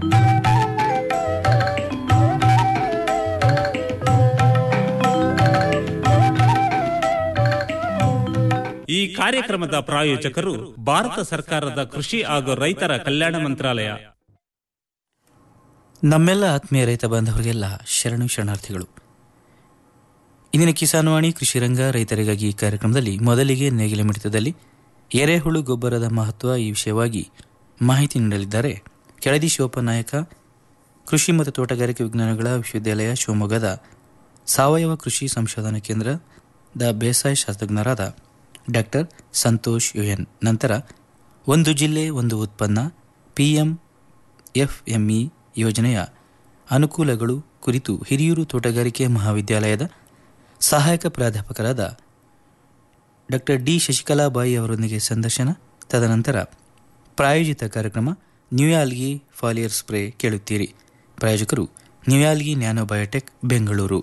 ಈ ಕಾರ್ಯಕ್ರಮದ ಪ್ರಾಯೋಜಕರು ಭಾರತ ಸರ್ಕಾರದ ಕೃಷಿ ಹಾಗೂ ರೈತರ ಕಲ್ಯಾಣ ಮಂತ್ರಾಲಯ ನಮ್ಮೆಲ್ಲ ಆತ್ಮೀಯ ರೈತ ಬಾಂಧವರಿಗೆಲ್ಲ ಶರಣು ಶರಣಾರ್ಥಿಗಳು ಇಂದಿನ ಕಿಸಾನ್ವಾಣಿ ಕೃಷಿ ರಂಗ ರೈತರಿಗಾಗಿ ಈ ಕಾರ್ಯಕ್ರಮದಲ್ಲಿ ಮೊದಲಿಗೆ ನೇಗಿಲ ಮಿಡಿತದಲ್ಲಿ ಎರೆಹುಳು ಗೊಬ್ಬರದ ಮಹತ್ವ ಈ ವಿಷಯವಾಗಿ ಮಾಹಿತಿ ನೀಡಲಿದ್ದಾರೆ ಕೆಳದಿ ಶಿವಪ್ಪನಾಯಕ ಕೃಷಿ ಮತ್ತು ತೋಟಗಾರಿಕೆ ವಿಜ್ಞಾನಗಳ ವಿಶ್ವವಿದ್ಯಾಲಯ ಶಿವಮೊಗ್ಗದ ಸಾವಯವ ಕೃಷಿ ಸಂಶೋಧನಾ ಕೇಂದ್ರದ ಬೇಸಾಯ ಶಾಸ್ತ್ರಜ್ಞರಾದ ಡಾಕ್ಟರ್ ಸಂತೋಷ್ ಯುಎನ್ ನಂತರ ಒಂದು ಜಿಲ್ಲೆ ಒಂದು ಉತ್ಪನ್ನ ಪಿಎಂ ಎಫ್ಎಂಇ ಯೋಜನೆಯ ಅನುಕೂಲಗಳು ಕುರಿತು ಹಿರಿಯೂರು ತೋಟಗಾರಿಕೆ ಮಹಾವಿದ್ಯಾಲಯದ ಸಹಾಯಕ ಪ್ರಾಧ್ಯಾಪಕರಾದ ಡಾಕ್ಟರ್ ಡಿ ಶಶಿಕಲಾಬಾಯಿ ಅವರೊಂದಿಗೆ ಸಂದರ್ಶನ ತದನಂತರ ಪ್ರಾಯೋಜಿತ ಕಾರ್ಯಕ್ರಮ ನ್ಯೂಯಾಲ್ಗಿ ಫಾಲಿಯರ್ ಸ್ಪ್ರೇ ಕೇಳುತ್ತೀರಿ ಪ್ರಾಯೋಜಕರು ನ್ಯೂಯಾಲ್ಗಿ ನ್ಯಾನೋ ಬಯೋಟೆಕ್ ಬೆಂಗಳೂರು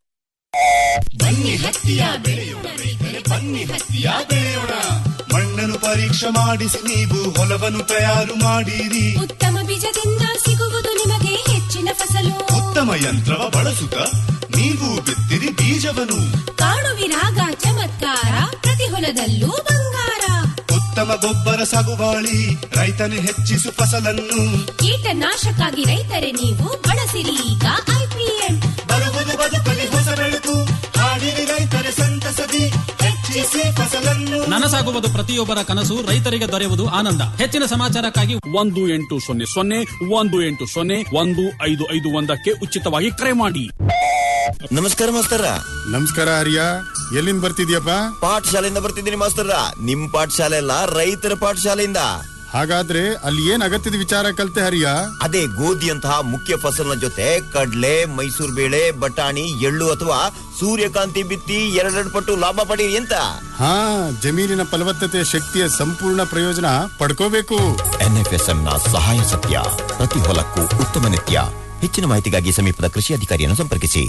ಬನ್ನಿ ಹತ್ತಿಯ ಬೆಳೆಯೋಣ ರೈತರೆ ಬನ್ನಿ ಹತ್ತಿಯ ಬೆಳೆಯೋಣ ಮಣ್ಣನ್ನು ಪರೀಕ್ಷೆ ಮಾಡಿಸಿ ನೀವು ಹೊಲವನ್ನು ತಯಾರು ಮಾಡಿರಿ ಉತ್ತಮ ಬೀಜದಿಂದ ಸಿಗುವುದು ನಿಮಗೆ ಹೆಚ್ಚಿನ ಫಸಲು ಉತ್ತಮ ಯಂತ್ರವ ಬಳಸುತ್ತ ನೀವು ಬಿತ್ತಿರಿ ಬೀಜವನ್ನು ಕಾಣುವಿರಾಗ ಚಮತ್ಕಾರ ಪ್ರತಿ ಹೊಲದಲ್ಲೂ ಬಂಗಾರ ಉತ್ತಮ ಗೊಬ್ಬರ ಸಗುಬಾಳಿ ರೈತನು ಹೆಚ್ಚಿಸು ಫಸಲನ್ನು ಕೀಟನಾಶಕ್ಕಾಗಿ ರೈತರೇ ನೀವು ಬಳಸಿರಿ ಈಗ ಐಪಿಎಂ ಬರುವುದು ಬದುಕಲಿ ಹೊಸ ಬೆಳಕು ಹಾಡಿರಿ ರೈತರೆ ಸಂತಸದಿ ಹೆಚ್ಚಿಸಿ ಫಸಲನ್ನು ನನಸಾಗುವುದು ಪ್ರತಿಯೊಬ್ಬರ ಕನಸು ರೈತರಿಗೆ ದೊರೆಯುವುದು ಆನಂದ ಹೆಚ್ಚಿನ ಸಮಾಚಾರಕ್ಕಾಗಿ ಒಂದು ಎಂಟು ಸೊನ್ನೆ ಸೊನ್ನೆ ಒಂದು ಎಂಟು ಸೊನ್ನೆ ಒಂದು ಐದು ಐದು ಒಂದಕ್ಕೆ ಉಚಿತವಾಗಿ ಕರೆ ಮಾಡಿ ನಮಸ್ಕಾರ ಮಾಸ್ತರ ನಮಸ್ಕಾರ ಹರಿಯ ಎಲ್ಲಿಂದ ಬರ್ತಿದ್ಯಪ್ಪ ಪಾಠಶಾಲೆಯಿಂದ ಬರ್ತಿದ್ದೀನಿ ಮಾಸ್ತರ ನಿಮ್ ಪಾಠಶಾಲೆ ಅಲ್ಲ ರೈತರ ಪಾಠಶಾಲೆಯಿಂದ ಹಾಗಾದ್ರೆ ಅಲ್ಲಿ ಏನ್ ಅಗತ್ಯದ ವಿಚಾರ ಕಲ್ತೆ ಹರಿಯ ಅದೇ ಗೋಧಿಯಂತಹ ಮುಖ್ಯ ಫಸಲಿನ ಜೊತೆ ಕಡ್ಲೆ ಮೈಸೂರು ಬೇಳೆ ಬಟಾಣಿ ಎಳ್ಳು ಅಥವಾ ಸೂರ್ಯಕಾಂತಿ ಬಿತ್ತಿ ಎರಡೆರಡು ಪಟ್ಟು ಲಾಭ ಪಡೀರಿ ಅಂತ ಹಾ ಜಮೀನಿನ ಫಲವತ್ತತೆ ಶಕ್ತಿಯ ಸಂಪೂರ್ಣ ಪ್ರಯೋಜನ ಪಡ್ಕೋಬೇಕು ಎನ್ಎಫ್ಎಸ್ಎಂ ನ ಸಹಾಯ ಸತ್ಯ ಪ್ರತಿ ಹೊಲಕ್ಕೂ ಉತ್ತಮ ನಿತ್ಯ ಹೆಚ್ಚಿನ ಮಾಹಿತಿಗಾಗಿ ಸಮೀಪದ ಕೃಷಿ ಅಧಿಕಾರಿಯನ್ನು ಸಂಪರ್ಕಿಸಿ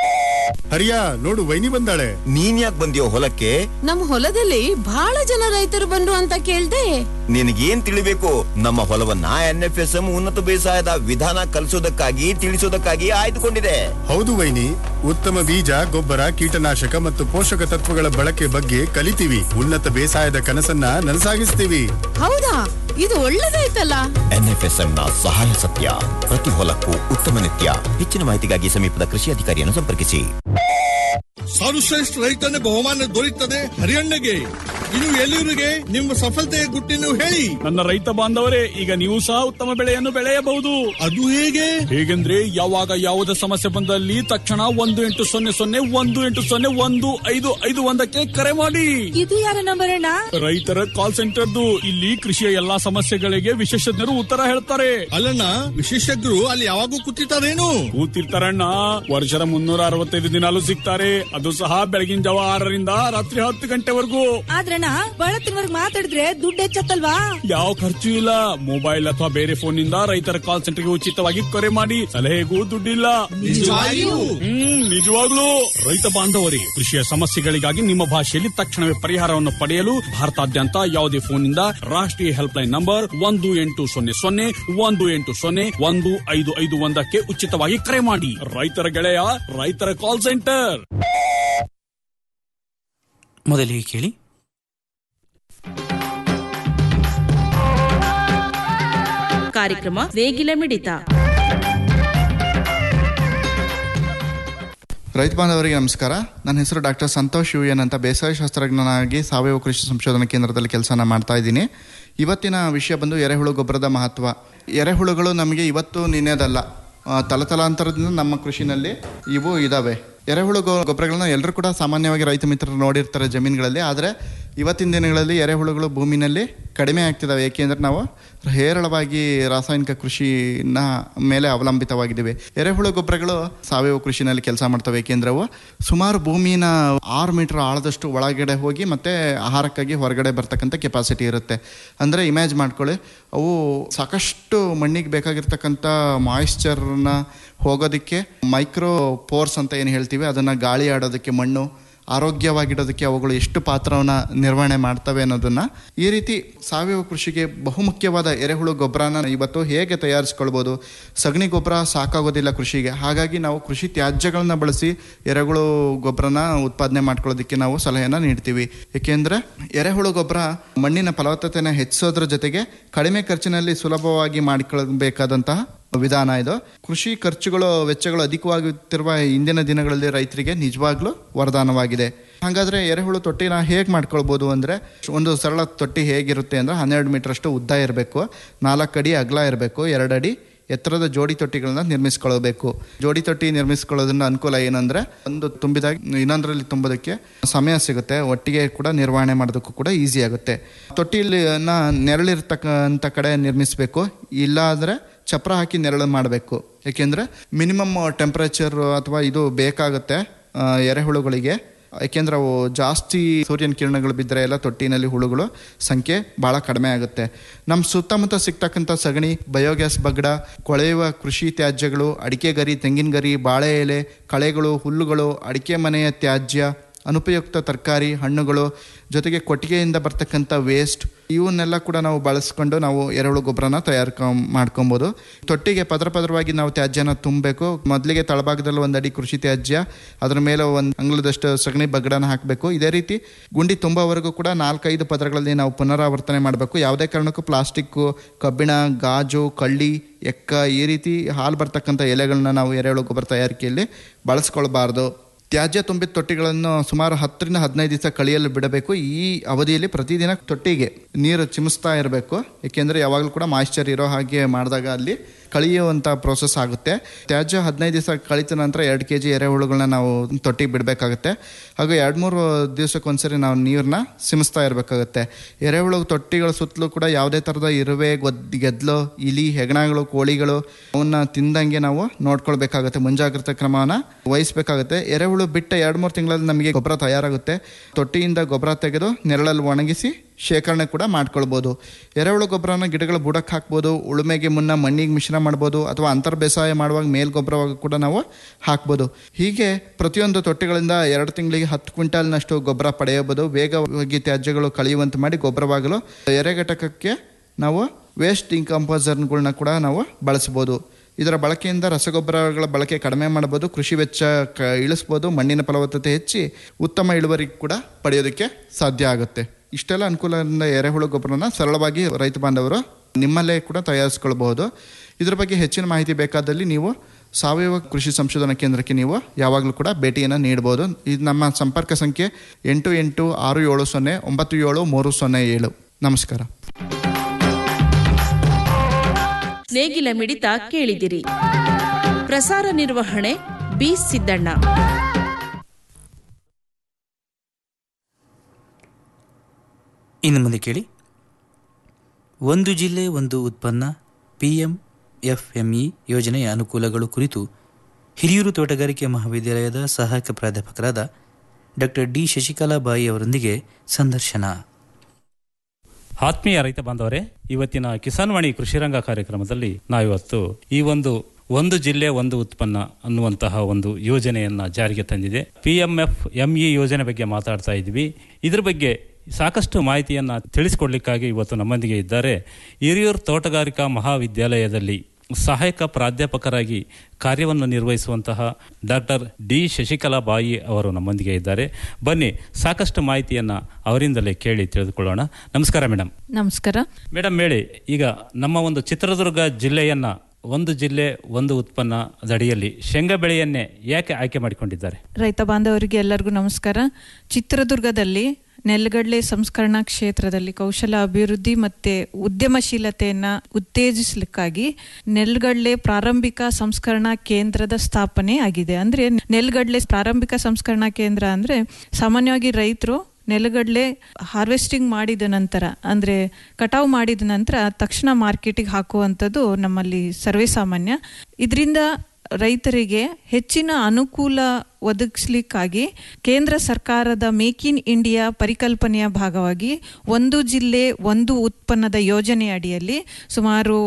ಹರಿಯ ನೋಡು ವೈನಿ ಬಂದಾಳೆ ನೀನ್ ಯಾಕೆ ಬಂದಿಯೋ ಹೊಲಕ್ಕೆ ನಮ್ ಹೊಲದಲ್ಲಿ ಬಹಳ ಜನ ರೈತರು ಬಂದ್ರು ಅಂತ ಕೇಳ್ದೆ ನಿನಗೇನ್ ತಿಳಿಬೇಕು ನಮ್ಮ ಹೊಲವನ್ನ ಎನ್ಎಫ್ಎಸ್ಎಂ ಉನ್ನತ ಬೇಸಾಯದ ವಿಧಾನ ಕಲಿಸೋದಕ್ಕಾಗಿ ತಿಳಿಸೋದಕ್ಕಾಗಿ ಆಯ್ದುಕೊಂಡಿದೆ ಹೌದು ವೈನಿ ಉತ್ತಮ ಬೀಜ ಗೊಬ್ಬರ ಕೀಟನಾಶಕ ಮತ್ತು ಪೋಷಕ ತತ್ವಗಳ ಬಳಕೆ ಬಗ್ಗೆ ಕಲಿತೀವಿ ಉನ್ನತ ಬೇಸಾಯದ ಕನಸನ್ನ ನನಸಾಗಿಸ್ತೀವಿ ಹೌದಾ ಇದು ಒಳ್ಳೇದಾಯ್ತಲ್ಲ ಎನ್ಎಫ್ಎಸ್ಎಂ ನ ಸಹಾಯ ಸತ್ಯ ಪ್ರತಿ ಹೊಲಕ್ಕೂ ಉತ್ತಮ ನಿತ್ಯ ಹೆಚ್ಚಿನ ಮಾಹಿತಿಗಾಗಿ ಸಮೀಪದ ಕೃಷಿ ಅಧಿಕಾರಿಯನ್ನು ಸಂಪರ್ಕಿಸಿ ಸರ್ವಶ್ರೇಷ್ಠ ರೈತನ ಬಹುಮಾನ ದೊರೆಯುತ್ತದೆ ಹರಿಯಣ್ಣಗೆ ಇನ್ನು ಎಲ್ಲಿವರಿಗೆ ನಿಮ್ಮ ಸಫಲತೆಯ ಗುಟ್ಟಿನ ಹೇಳಿ ನನ್ನ ರೈತ ಬಾಂಧವರೇ ಈಗ ನೀವು ಸಹ ಉತ್ತಮ ಬೆಳೆಯನ್ನು ಬೆಳೆಯಬಹುದು ಅದು ಹೇಗೆ ಹೇಗೆಂದ್ರೆ ಯಾವಾಗ ಯಾವುದೇ ಸಮಸ್ಯೆ ಬಂದಲ್ಲಿ ತಕ್ಷಣ ಒಂದು ಎಂಟು ಸೊನ್ನೆ ಸೊನ್ನೆ ಒಂದು ಎಂಟು ಸೊನ್ನೆ ಒಂದು ಐದು ಐದು ಒಂದಕ್ಕೆ ಕರೆ ಮಾಡಿ ಇದು ಯಾರ ನಂಬರ್ ಅಣ್ಣ ರೈತರ ಕಾಲ್ ಸೆಂಟರ್ದು ಇಲ್ಲಿ ಕೃಷಿಯ ಎಲ್ಲಾ ಸಮಸ್ಯೆಗಳಿಗೆ ವಿಶೇಷಜ್ಞರು ಉತ್ತರ ಹೇಳ್ತಾರೆ ಅಲ್ಲಣ್ಣ ವಿಶೇಷಜ್ಞರು ಅಲ್ಲಿ ಯಾವಾಗೂ ಕೂತಿರ್ತಾರೇನು ಕೂತಿರ್ತಾರಣ್ಣ ವರ್ಷದ ಮುನ್ನೂರ ಅರವತ್ತೈದು ದಿನಾಲು ಸಿಗ್ತಾರೆ ಅದು ಸಹ ಬೆಳಗಿನ ಜಾವ ಆರರಿಂದ ರಾತ್ರಿ ಹತ್ತು ಗಂಟೆವರೆಗೂ ಆದ್ರಣ್ಣ ಬಳತ್ತಿನವರ್ಗ್ ಮಾತಾಡಿದ್ರೆ ದುಡ್ಡು ಹೆಚ್ಚತ್ತಲ್ವಾ ಯಾವ ಖರ್ಚು ಇಲ್ಲ ಮೊಬೈಲ್ ಅಥವಾ ಬೇರೆ ಫೋನ್ ನಿಂದ ರೈತರ ಕಾಲ್ ಸೆಂಟರ್ಗೆ ಉಚಿತವಾಗಿ ಕರೆ ಮಾಡಿ ಸಲಹೆಗೂ ದುಡ್ಡಿಲ್ಲ ನಿಜವಾಗಿಯೂ? ಹ್ಮ್ ನಿಜವಾಗ್ಲೂ ರೈತ ಬಾಂಧವರೇ ಕೃಷಿಯ ಸಮಸ್ಯೆಗಳಿಗಾಗಿ ನಿಮ್ಮ ಭಾಷೆಯಲ್ಲಿ ತಕ್ಷಣವೇ ಪರಿಹಾರವನ್ನು ಪಡೆಯಲು ಭಾರತಾದ್ಯಂತ ಯಾವುದೇ ಫೋನ್ ನಿಂದ ರಾಷ್ಟ್ರೀಯ ಹೆಲ್ಪ್ ಲೈನ್ ನಂಬರ್ ಒಂದು ಎಂಟು ಸೊನ್ನೆ ಸೊನ್ನೆ ಒಂದು ಎಂಟು ಸೊನ್ನೆ ಒಂದು ಐದು ಐದು ಒಂದಕ್ಕೆ ಉಚಿತವಾಗಿ ಕರೆ ಮಾಡಿ ರೈತರ ಗೆಳೆಯ ರೈತರ ಕಾಲ್ ಸೆಂಟರ್ ಮೊದಲಿಗೆ ಕೇಳಿ ಕಾರ್ಯಕ್ರಮ ನೇಗಿಲ ಮಿಡಿತ ರೈತ ಬಾಂಧವರಿಗೆ ನಮಸ್ಕಾರ ನನ್ನ ಹೆಸರು ಡಾಕ್ಟರ್ ಸಂತೋಷ್ ಯು ಎನ್ ಅಂತ ಬೇಸಾಯ ಶಾಸ್ತ್ರಜ್ಞನಾಗಿ ಸಾವಯವ ಕೃಷಿ ಸಂಶೋಧನಾ ಕೇಂದ್ರದಲ್ಲಿ ಕೆಲಸನ ಮಾಡ್ತಾ ಇದ್ದೀನಿ ಇವತ್ತಿನ ವಿಷಯ ಬಂದು ಎರೆಹುಳು ಗೊಬ್ಬರದ ಮಹತ್ವ ಎರೆಹುಳುಗಳು ನಮಗೆ ಇವತ್ತು ನಿನ್ನೆದಲ್ಲ ಆ, ತಲತಲಾಂತರದಿಂದ ನಮ್ಮ ಕೃಷಿನಲ್ಲಿ ಇವು ಇದ್ದಾವೆ ಎರೆಹುಳು ಗೊ ಗೊಬ್ಬರಗಳನ್ನ ಎಲ್ಲರೂ ಕೂಡ ಸಾಮಾನ್ಯವಾಗಿ ರೈತ ಮಿತ್ರರು ನೋಡಿರ್ತಾರೆ ಜಮೀನುಗಳಲ್ಲಿ ಆದರೆ ಇವತ್ತಿನ ದಿನಗಳಲ್ಲಿ ಎರೆಹುಳುಗಳು ಭೂಮಿನಲ್ಲಿ ಕಡಿಮೆ ಆಗ್ತಿದ್ದಾವೆ ಏಕೆಂದರೆ ನಾವು ಹೇರಳವಾಗಿ ರಾಸಾಯನಿಕ ಕೃಷಿನ ಮೇಲೆ ಅವಲಂಬಿತವಾಗಿದ್ದೀವಿ ಎರೆಹುಳು ಗೊಬ್ಬರಗಳು ಸಾವಯವ ಕೃಷಿನಲ್ಲಿ ಕೆಲಸ ಮಾಡ್ತವೆ ಏಕೆಂದರೆ ಅವು ಸುಮಾರು ಭೂಮಿನ ಆರು ಮೀಟರ್ ಆಳದಷ್ಟು ಒಳಗಡೆ ಹೋಗಿ ಮತ್ತೆ ಆಹಾರಕ್ಕಾಗಿ ಹೊರಗಡೆ ಬರ್ತಕ್ಕಂಥ ಕೆಪಾಸಿಟಿ ಇರುತ್ತೆ ಅಂದರೆ ಇಮ್ಯಾಜ್ ಮಾಡ್ಕೊಳ್ಳಿ ಅವು ಸಾಕಷ್ಟು ಮಣ್ಣಿಗೆ ಬೇಕಾಗಿರ್ತಕ್ಕಂಥ ಮಾಯಿಶ್ಚರ್ನ ಹೋಗೋದಕ್ಕೆ ಮೈಕ್ರೋ ಪೋರ್ಸ್ ಅಂತ ಏನು ಹೇಳ್ತೀವಿ ಅದನ್ನು ಗಾಳಿ ಆಡೋದಕ್ಕೆ ಮಣ್ಣು ಆರೋಗ್ಯವಾಗಿಡೋದಕ್ಕೆ ಅವುಗಳು ಎಷ್ಟು ಪಾತ್ರವನ್ನು ನಿರ್ವಹಣೆ ಮಾಡ್ತವೆ ಅನ್ನೋದನ್ನು ಈ ರೀತಿ ಸಾವಯವ ಕೃಷಿಗೆ ಬಹುಮುಖ್ಯವಾದ ಎರೆಹುಳು ಗೊಬ್ಬರನ ಇವತ್ತು ಹೇಗೆ ತಯಾರಿಸ್ಕೊಳ್ಬೋದು ಸಗಣಿ ಗೊಬ್ಬರ ಸಾಕಾಗೋದಿಲ್ಲ ಕೃಷಿಗೆ ಹಾಗಾಗಿ ನಾವು ಕೃಷಿ ತ್ಯಾಜ್ಯಗಳನ್ನ ಬಳಸಿ ಎರೆಹುಳು ಗೊಬ್ಬರನ ಉತ್ಪಾದನೆ ಮಾಡ್ಕೊಳ್ಳೋದಕ್ಕೆ ನಾವು ಸಲಹೆಯನ್ನು ನೀಡ್ತೀವಿ ಏಕೆಂದರೆ ಎರೆಹುಳು ಗೊಬ್ಬರ ಮಣ್ಣಿನ ಫಲವತ್ತತೆನ ಹೆಚ್ಚಿಸೋದ್ರ ಜೊತೆಗೆ ಕಡಿಮೆ ಖರ್ಚಿನಲ್ಲಿ ಸುಲಭವಾಗಿ ಮಾಡಿಕೊಳ್ಳಬೇಕಾದಂತಹ ವಿಧಾನ ಇದು ಕೃಷಿ ಖರ್ಚುಗಳು ವೆಚ್ಚಗಳು ಅಧಿಕವಾಗುತ್ತಿರುವ ಇಂದಿನ ದಿನಗಳಲ್ಲಿ ರೈತರಿಗೆ ನಿಜವಾಗ್ಲೂ ವರದಾನವಾಗಿದೆ ಹಾಗಾದ್ರೆ ಎರೆಹುಳು ತೊಟ್ಟಿನ ಹೇಗೆ ಮಾಡ್ಕೊಳ್ಬೋದು ಅಂದರೆ ಒಂದು ಸರಳ ತೊಟ್ಟಿ ಹೇಗಿರುತ್ತೆ ಅಂದರೆ ಹನ್ನೆರಡು ಮೀಟರಷ್ಟು ಉದ್ದ ಇರಬೇಕು ನಾಲ್ಕು ಅಡಿ ಅಗಲ ಇರಬೇಕು ಎರಡು ಅಡಿ ಎತ್ತರದ ಜೋಡಿ ತೊಟ್ಟಿಗಳನ್ನ ನಿರ್ಮಿಸ್ಕೊಳ್ಬೇಕು ಜೋಡಿ ತೊಟ್ಟಿ ನಿರ್ಮಿಸ್ಕೊಳ್ಳೋದ್ರಿಂದ ಅನುಕೂಲ ಏನಂದ್ರೆ ಒಂದು ತುಂಬಿದಾಗ ಇನ್ನೊಂದರಲ್ಲಿ ತುಂಬೋದಕ್ಕೆ ಸಮಯ ಸಿಗುತ್ತೆ ಒಟ್ಟಿಗೆ ಕೂಡ ನಿರ್ವಹಣೆ ಮಾಡೋದಕ್ಕೂ ಕೂಡ ಈಸಿ ಆಗುತ್ತೆ ತೊಟ್ಟಿಲಿನ ನೆರಳಿರ್ತಕ್ಕಂಥ ಕಡೆ ನಿರ್ಮಿಸಬೇಕು ಇಲ್ಲ ಅಂದರೆ ಚಪ್ರ ಹಾಕಿ ನೆರಳು ಮಾಡಬೇಕು ಏಕೆಂದರೆ ಮಿನಿಮಮ್ ಟೆಂಪ್ರೇಚರ್ ಅಥವಾ ಇದು ಬೇಕಾಗುತ್ತೆ ಆ, ಎರೆಹುಳುಗಳಿಗೆ ಯಾಕೆಂದ್ರೆ ಅವು ಜಾಸ್ತಿ ಸೂರ್ಯನ ಕಿರಣಗಳು ಬಿದ್ದರೆ ಎಲ್ಲ ತೊಟ್ಟಿನಲ್ಲಿ ಹುಳುಗಳು ಸಂಖ್ಯೆ ಭಾಳ ಕಡಿಮೆ ಆಗುತ್ತೆ ನಮ್ಮ ಸುತ್ತಮುತ್ತ ಸಿಗ್ತಕ್ಕಂಥ ಸಗಣಿ ಬಯೋಗ್ಯಾಸ್ ಬಗಡ ಕೊಳೆಯುವ ಕೃಷಿ ತ್ಯಾಜ್ಯಗಳು ಅಡಿಕೆ ಗರಿ ತೆಂಗಿನ ಗರಿ ಬಾಳೆ ಎಲೆ ಕಳೆಗಳು ಹುಲ್ಲುಗಳು ಅಡಿಕೆ ಮನೆಯ ತ್ಯಾಜ್ಯ ಅನುಪಯುಕ್ತ ತರಕಾರಿ ಹಣ್ಣುಗಳು ಜೊತೆಗೆ ಕೊಟ್ಟಿಗೆಯಿಂದ ಬರ್ತಕ್ಕಂಥ ವೇಸ್ಟ್ ಇವನ್ನೆಲ್ಲ ಕೂಡ ನಾವು ಬಳಸ್ಕೊಂಡು ನಾವು ಎರೆಹುಳು ಗೊಬ್ಬರನ ತಯಾರು ಮಾಡ್ಕೊಬೋದು ತೊಟ್ಟಿಗೆ ಪದರ ಪದರವಾಗಿ ನಾವು ತ್ಯಾಜ್ಯನ ತುಂಬಬೇಕು ಮೊದಲಿಗೆ ತಳಭಾಗದಲ್ಲಿ ಒಂದು ಅಡಿ ಕೃಷಿ ತ್ಯಾಜ್ಯ ಅದರ ಮೇಲೆ ಒಂದು ಅಂಗಳದಷ್ಟು ಸಗಣಿ ಬಗ್ಗಡನ ಹಾಕಬೇಕು ಇದೇ ರೀತಿ ಗುಂಡಿ ತುಂಬವರೆಗೂ ಕೂಡ ನಾಲ್ಕೈದು ಪದರಗಳಲ್ಲಿ ನಾವು ಪುನರಾವರ್ತನೆ ಮಾಡಬೇಕು ಯಾವುದೇ ಕಾರಣಕ್ಕೂ ಪ್ಲಾಸ್ಟಿಕ್ಕು ಕಬ್ಬಿಣ ಗಾಜು ಕಳ್ಳಿ ಎಕ್ಕ ಈ ರೀತಿ ಹಾಲು ಬರ್ತಕ್ಕಂಥ ಎಲೆಗಳನ್ನ ನಾವು ಎರೆಹುಳು ಗೊಬ್ಬರ ತಯಾರಿಕೆಯಲ್ಲಿ ಬಳಸ್ಕೊಳ್ಬಾರ್ದು ತ್ಯಾಜ್ಯ ತುಂಬಿದ ತೊಟ್ಟಿಗಳನ್ನು ಸುಮಾರು ಹತ್ತರಿಂದ ಹದಿನೈದು ದಿವಸ ಕಳಿಯಲು ಬಿಡಬೇಕು ಈ ಅವಧಿಯಲ್ಲಿ ಪ್ರತಿದಿನ ತೊಟ್ಟಿಗೆ ನೀರು ಚಿಮಿಸ್ತಾ ಇರಬೇಕು ಏಕೆಂದರೆ ಯಾವಾಗಲೂ ಕೂಡ ಮಾಯಿಶ್ಚರ್ ಇರೋ ಹಾಗೆ ಮಾಡಿದಾಗ ಅಲ್ಲಿ ಕಳಿಯುವಂಥ ಪ್ರೋಸೆಸ್ ಆಗುತ್ತೆ ತ್ಯಾಜ್ಯ ಹದಿನೈದು ದಿವಸ ಕಳಿತ ನಂತರ ಎರಡು ಕೆ ಜಿ ಎರೆಹುಳುಗಳನ್ನ ನಾವು ತೊಟ್ಟಿಗೆ ಬಿಡಬೇಕಾಗುತ್ತೆ ಹಾಗೂ ಎರಡು ಮೂರು ದಿವಸಕ್ಕೊಂದ್ಸರಿ ನಾವು ನೀರನ್ನ ಸಿಮಿಸ್ತಾ ಇರಬೇಕಾಗುತ್ತೆ ಎರೆಹುಳು ತೊಟ್ಟಿಗಳ ಸುತ್ತಲೂ ಕೂಡ ಯಾವುದೇ ಥರದ ಇರುವೆ ಗೊದ್ ಗೆದ್ಲು ಇಲಿ ಹೆಗಣಗಳು ಕೋಳಿಗಳು ಅವನ್ನ ತಿಂದಂಗೆ ನಾವು ನೋಡ್ಕೊಳ್ಬೇಕಾಗುತ್ತೆ ಮುಂಜಾಗ್ರತಾ ಕ್ರಮನ ವಹಿಸ್ಬೇಕಾಗುತ್ತೆ ಎರೆಹುಳು ಬಿಟ್ಟ ಎರಡು ಮೂರು ತಿಂಗಳಲ್ಲಿ ನಮಗೆ ಗೊಬ್ಬರ ತಯಾರಾಗುತ್ತೆ ತೊಟ್ಟಿಯಿಂದ ಗೊಬ್ಬರ ತೆಗೆದು ನೆರಳಲ್ಲಿ ಒಣಗಿಸಿ ಶೇಖರಣೆ ಕೂಡ ಮಾಡ್ಕೊಳ್ಬೋದು ಎರೆಹುಳು ಗೊಬ್ಬರನ ಗಿಡಗಳ ಬುಡಕ್ಕೆ ಹಾಕ್ಬೋದು ಉಳುಮೆಗೆ ಮುನ್ನ ಮಣ್ಣಿಗೆ ಮಿಶ್ರಣ ಮಾಡ್ಬೋದು ಅಥವಾ ಅಂತರ್ ಬೇಸಾಯ ಮಾಡುವಾಗ ಮೇಲ್ ಗೊಬ್ಬರವಾಗಿ ಕೂಡ ನಾವು ಹಾಕ್ಬೋದು ಹೀಗೆ ಪ್ರತಿಯೊಂದು ತೊಟ್ಟಿಗಳಿಂದ ಎರಡು ತಿಂಗಳಿಗೆ ಹತ್ತು ಕ್ವಿಂಟಾಲ್ನಷ್ಟು ಗೊಬ್ಬರ ಪಡೆಯಬಹುದು ವೇಗವಾಗಿ ತ್ಯಾಜ್ಯಗಳು ಕಳೆಯುವಂತೆ ಮಾಡಿ ಗೊಬ್ಬರವಾಗಲು ಎರೆಘಟಕಕ್ಕೆ ನಾವು ವೇಸ್ಟ್ ಡಿಕಂಪೋಸರ್ಗಳನ್ನ ಕೂಡ ನಾವು ಬಳಸ್ಬೋದು ಇದರ ಬಳಕೆಯಿಂದ ರಸಗೊಬ್ಬರಗಳ ಬಳಕೆ ಕಡಿಮೆ ಮಾಡಬಹುದು ಕೃಷಿ ವೆಚ್ಚ ಕ ಇಳಿಸ್ಬೋದು ಮಣ್ಣಿನ ಫಲವತ್ತತೆ ಹೆಚ್ಚಿ ಉತ್ತಮ ಇಳುವರಿ ಕೂಡ ಪಡೆಯೋದಕ್ಕೆ ಸಾಧ್ಯ ಆಗುತ್ತೆ ಇಷ್ಟೆಲ್ಲ ಅನುಕೂಲದಿಂದ ಎರೆಹುಳು ಗೊಬ್ಬರನ ಸರಳವಾಗಿ ರೈತ ಬಾಂಧವರು ನಿಮ್ಮಲ್ಲೇ ಕೂಡ ತಯಾರಿಸ್ಕೊಳ್ಬಹುದು ಇದರ ಬಗ್ಗೆ ಹೆಚ್ಚಿನ ಮಾಹಿತಿ ಬೇಕಾದಲ್ಲಿ ನೀವು ಸಾವಯವ ಕೃಷಿ ಸಂಶೋಧನಾ ಕೇಂದ್ರಕ್ಕೆ ನೀವು ಯಾವಾಗಲೂ ಕೂಡ ಭೇಟಿಯನ್ನು ನೀಡಬಹುದು ಇದು ನಮ್ಮ ಸಂಪರ್ಕ ಸಂಖ್ಯೆ ಎಂಟು ಎಂಟು ಆರು ಏಳು ಸೊನ್ನೆ ಒಂಬತ್ತು ಏಳು ಮೂರು ಸೊನ್ನೆ ಏಳು ನಮಸ್ಕಾರ ನೇಗಿಲ ಮಿಡಿತ ಕೇಳಿದಿರಿ ಪ್ರಸಾರ ನಿರ್ವಹಣೆ ಬಿ ಸಿದ್ದಣ್ಣ ಇನ್ನು ಮುಂದೆ ಕೇಳಿ ಒಂದು ಜಿಲ್ಲೆ ಒಂದು ಉತ್ಪನ್ನ ಪಿ ಎಂ ಎಫ್ ಎಂಇ ಯೋಜನೆಯ ಅನುಕೂಲಗಳು ಕುರಿತು ಹಿರಿಯೂರು ತೋಟಗಾರಿಕೆ ಮಹಾವಿದ್ಯಾಲಯದ ಸಹಾಯಕ ಪ್ರಾಧ್ಯಾಪಕರಾದ ಡಾಕ್ಟರ್ ಡಿ ಶಶಿಕಲಾ ಬಾಯಿ ಅವರೊಂದಿಗೆ ಸಂದರ್ಶನ ಆತ್ಮೀಯ ರೈತ ಬಾಂಧವರೇ ಇವತ್ತಿನ ಕಿಸಾನ್ ವಾಣಿ ಕೃಷಿರಂಗ ಕಾರ್ಯಕ್ರಮದಲ್ಲಿ ನಾವಿವತ್ತು ಈ ಒಂದು ಒಂದು ಜಿಲ್ಲೆ ಒಂದು ಉತ್ಪನ್ನ ಅನ್ನುವಂತಹ ಒಂದು ಯೋಜನೆಯನ್ನ ಜಾರಿಗೆ ತಂದಿದೆ ಪಿ ಎಂ ಎಫ್ ಎಂಇ ಯೋಜನೆ ಬಗ್ಗೆ ಮಾತಾಡ್ತಾ ಇದ್ವಿ ಇದ್ರ ಬಗ್ಗೆ ಸಾಕಷ್ಟು ಮಾಹಿತಿಯನ್ನ ತಿಳಿಸಿಕೊಡ್ಲಿಕ್ಕಾಗಿ ಇವತ್ತು ನಮ್ಮೊಂದಿಗೆ ಇದ್ದಾರೆ ಹಿರಿಯೂರು ತೋಟಗಾರಿಕಾ ಮಹಾವಿದ್ಯಾಲಯದಲ್ಲಿ ಸಹಾಯಕ ಪ್ರಾಧ್ಯಾಪಕರಾಗಿ ಕಾರ್ಯವನ್ನು ನಿರ್ವಹಿಸುವಂತಹ ಡಾಕ್ಟರ್ ಡಿ ಶಶಿಕಲಾ ಬಾಯಿ ಅವರು ನಮ್ಮೊಂದಿಗೆ ಇದ್ದಾರೆ ಬನ್ನಿ ಸಾಕಷ್ಟು ಮಾಹಿತಿಯನ್ನ ಅವರಿಂದಲೇ ಕೇಳಿ ತಿಳಿದುಕೊಳ್ಳೋಣ ನಮಸ್ಕಾರ ಮೇಡಮ್ ನಮಸ್ಕಾರ ಮೇಡಮ್ ಹೇಳಿ ಈಗ ನಮ್ಮ ಒಂದು ಚಿತ್ರದುರ್ಗ ಜಿಲ್ಲೆಯನ್ನ ಒಂದು ಜಿಲ್ಲೆ ಒಂದು ಉತ್ಪನ್ನ ಅಡಿಯಲ್ಲಿ ಶೇಂಗಾ ಬೆಳೆಯನ್ನೇ ಯಾಕೆ ಆಯ್ಕೆ ಮಾಡಿಕೊಂಡಿದ್ದಾರೆ ರೈತ ಬಾಂಧವರಿಗೆ ಎಲ್ಲರಿಗೂ ನಮಸ್ಕಾರ ಚಿತ್ರದುರ್ಗದಲ್ಲಿ ನೆಲಗಡಲೆ ಸಂಸ್ಕರಣಾ ಕ್ಷೇತ್ರದಲ್ಲಿ ಕೌಶಲ ಅಭಿವೃದ್ಧಿ ಮತ್ತೆ ಉದ್ಯಮಶೀಲತೆಯನ್ನ ಉತ್ತೇಜಿಸಲಿಕ್ಕಾಗಿ ನೆಲಗಡಲೆ ಪ್ರಾರಂಭಿಕ ಸಂಸ್ಕರಣಾ ಕೇಂದ್ರದ ಸ್ಥಾಪನೆ ಆಗಿದೆ ಅಂದ್ರೆ ನೆಲಗಡಲೆ ಪ್ರಾರಂಭಿಕ ಸಂಸ್ಕರಣಾ ಕೇಂದ್ರ ಅಂದ್ರೆ ಸಾಮಾನ್ಯವಾಗಿ ರೈತರು ನೆಲಗಡಲೆ ಹಾರ್ವೆಸ್ಟಿಂಗ್ ಮಾಡಿದ ನಂತರ ಅಂದರೆ ಕಟಾವು ಮಾಡಿದ ನಂತರ ತಕ್ಷಣ ಮಾರ್ಕೆಟಿಗೆ ಹಾಕುವಂಥದ್ದು ನಮ್ಮಲ್ಲಿ ಸರ್ವೇ ಸಾಮಾನ್ಯ ಇದರಿಂದ ರೈತರಿಗೆ ಹೆಚ್ಚಿನ ಅನುಕೂಲ ಒದಗಿಸ್ಲಿಕ್ಕಾಗಿ ಕೇಂದ್ರ ಸರ್ಕಾರದ ಮೇಕ್ ಇನ್ ಇಂಡಿಯಾ ಪರಿಕಲ್ಪನೆಯ ಭಾಗವಾಗಿ ಒಂದು ಜಿಲ್ಲೆ ಒಂದು ಉತ್ಪನ್ನದ ಯೋಜನೆ ಅಡಿಯಲ್ಲಿ ಸುಮಾರು